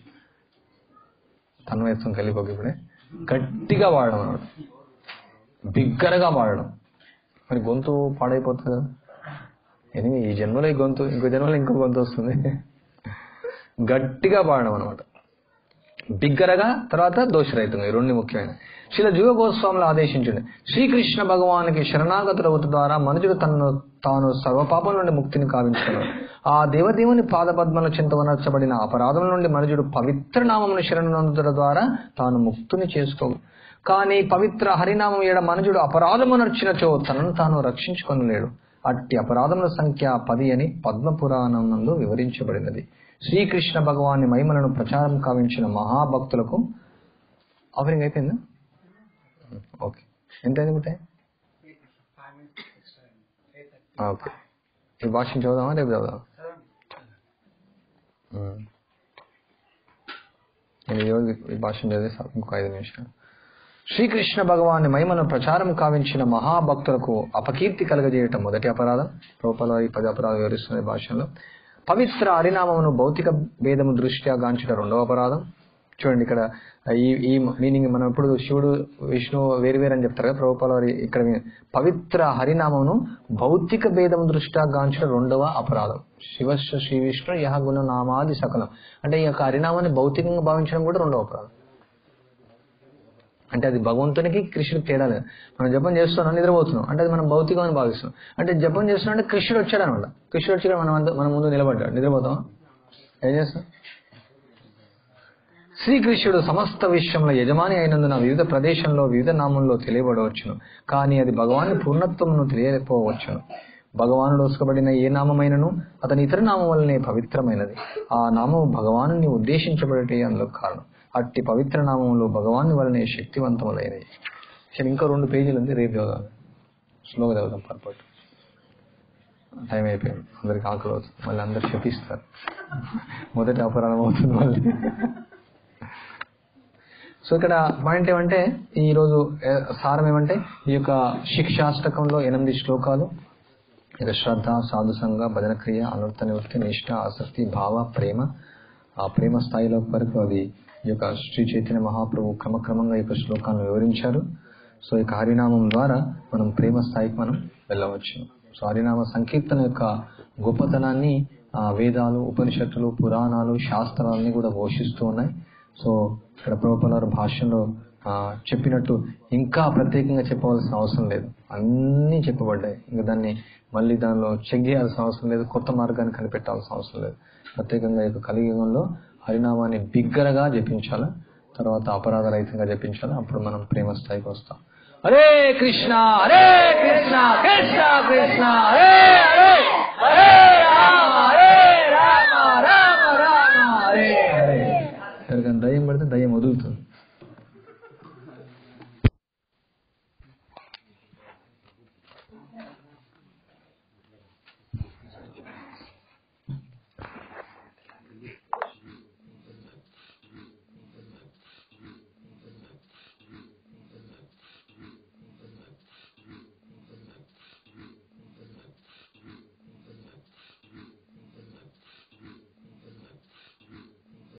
తన్వయత్వం కలిపోక ఇప్పుడే గట్టిగా పాడడం అన్నమాట బిగ్గరగా పాడడం మరి గొంతు పాడైపోతుంది కదా ఎనిమిది ఈ జన్మలో ఈ గొంతు ఇంకో జన్మలో ఇంకో గొంతు వస్తుంది గట్టిగా పాడడం అనమాట బిగ్గరగా తర్వాత దోషరహితంగా ఈ రెండు ముఖ్యమైన శ్రీల జీవ గోస్వాములు ఆదేశించండి శ్రీకృష్ణ భగవానికి శరణాగతులవుత ద్వారా మనుషుడు తనను తాను సర్వపాపం నుండి ముక్తిని కావించుకున్నాడు ఆ దేవదేవుని పాదపద్మల చింతవనర్చబడిన అపరాధం నుండి మనుషుడు పవిత్ర నామమును శరణునందుట ద్వారా తాను ముక్తుని చేసుకో కానీ పవిత్ర హరినామం ఏడ మనుజుడు అపరాధము నర్చినచో తనను తాను రక్షించుకొనలేడు అట్టి అపరాధముల సంఖ్య పది అని పద్మపురాణం నందు వివరించబడినది శ్రీకృష్ణ భగవాని మహిమలను ప్రచారం కావించిన మహాభక్తులకు ఆఫరింగ్ అయిపోయిందా ఓకే ఎంత అయింది బుట్టే ఓకే ఈ భాషను చదువుదామా రేపు చదువుదామా ఉమ్. నేను ఈరోజు ఈ భాషను చదివేసి ఇంకొక ఐదు నిమిషాలు శ్రీకృష్ణ భగవాని మహిమను ప్రచారం కావించిన మహాభక్తులకు అపకీర్తి కలగజేయటం మొదటి అపరాధం రూపంలో ఈ పది అపరాధం వివరిస్తున్న ఈ భాషలో పవిత్ర హరినామమును భౌతిక భేదము దృష్ట్యా గాంచుట రెండవ అపరాధం చూడండి ఇక్కడ ఈ ఈ మీనింగ్ మనం ఇప్పుడు శివుడు విష్ణు వేరు వేరు అని చెప్తారు కదా ప్రభుపాల వారి ఇక్కడ మీ- పవిత్ర హరినామమును భౌతిక భేదం దృష్ట్యా గాంచుట రెండవ అపరాధం శివ శ్రీ విష్ణు యహ గుణ నామాది సకలం అంటే ఈ యొక్క హరినామాన్ని భౌతికంగా భావించడం కూడా రెండవ అపరాధం అంటే అది భగవంతునికి కృష్ణుడికి తేడా లేదు మనం జపం చేస్తున్నాం నిద్రపోతున్నాం అంటే అది మనం భౌతికమని భావిస్తున్నాం అంటే జపం చేస్తున్నాం అంటే కృష్ణుడు వచ్చాడు అనమాట కృష్ణుడు వచ్చి మనం అంద- మన ముందు నిలబడ్డాడు నిద్రపోతాం ఏం చేస్తాం శ్రీకృష్ణుడు సమస్త విశ్వంలో యజమాని అయినందున వివిధ ప్రదేశంలో వివిధ నామంలో తెలియబడవచ్చును కానీ అది భగవాని పూర్ణత్వమును తెలియకపోవచ్చును భగవానుడు ఉసుకబడిన ఏ నామమైనను అతని ఇతర నామం వల్లనే పవిత్రమైనది ఆ నామము భగవాను ఉద్దేశించబడటే అందుకు కారణం అట్టి పవిత్ర నామములు భగవాని వలనే శక్తివంతములైనవి సరే ఇంకా రెండు పేజీలు ఉంది రేపు చదువుదాం స్లోగా చదువుదాం పర్పట్ టైం అయిపోయింది అందరికి ఆకలి అవుతుంది మళ్ళీ అందరు శపిస్తారు మొదటి అపరాధం అవుతుంది మళ్ళీ సో ఇక్కడ పాయింట్ ఏమంటే ఈ రోజు ఏ, సారం ఏమంటే ఈ యొక్క శిక్షాష్టకంలో ఎనిమిది శ్లోకాలు ఇక శ్రద్ధ సాధుసంగ భజన క్రియ అనర్థ నివృత్తి నిష్ఠ ఆసక్తి భావ ప్రేమ ఆ ప్రేమ స్థాయిలో వరకు అది ఈ యొక్క శ్రీ చైతన్య మహాప్రభు క్రమక్రమంగా ఈ యొక్క శ్లోకాలను వివరించారు సో ఈ యొక్క హరినామం ద్వారా మనం ప్రేమ స్థాయికి మనం వెళ్ళవచ్చు సో హరినామ సంకీర్తన యొక్క గొప్పతనాన్ని ఆ, వేదాలు ఉపనిషత్తులు పురాణాలు శాస్త్రాలని కూడా ఘోషిస్తూ ఉన్నాయి సో ఇక్కడ ప్రభుపలారు భాషలో ఆ, చెప్పినట్టు ఇంకా ప్రత్యేకంగా చెప్పవలసిన అవసరం లేదు అన్నీ చెప్పబడ్డాయి ఇంకా దాన్ని మళ్ళీ దానిలో చెక్ చేయాల్సిన అవసరం లేదు కొత్త మార్గాన్ని కనిపెట్టాల్సిన అవసరం లేదు ప్రత్యేకంగా ఈ యొక్క కలియుగంలో హరినామాన్ని బిగ్గరగా జపించాలి తర్వాత అపరాధ రహితంగా జపించాలి అప్పుడు మనం ప్రేమ స్థాయికి వస్తాం హరే కృష్ణ హరే కృష్ణ కృష్ణ కృష్ణ హరే హరే హరే రామ హరే రామ రామ రామ హరే హరే ఎవరికైనా దయ్యం పడితే దయ్యం వదులుతుంది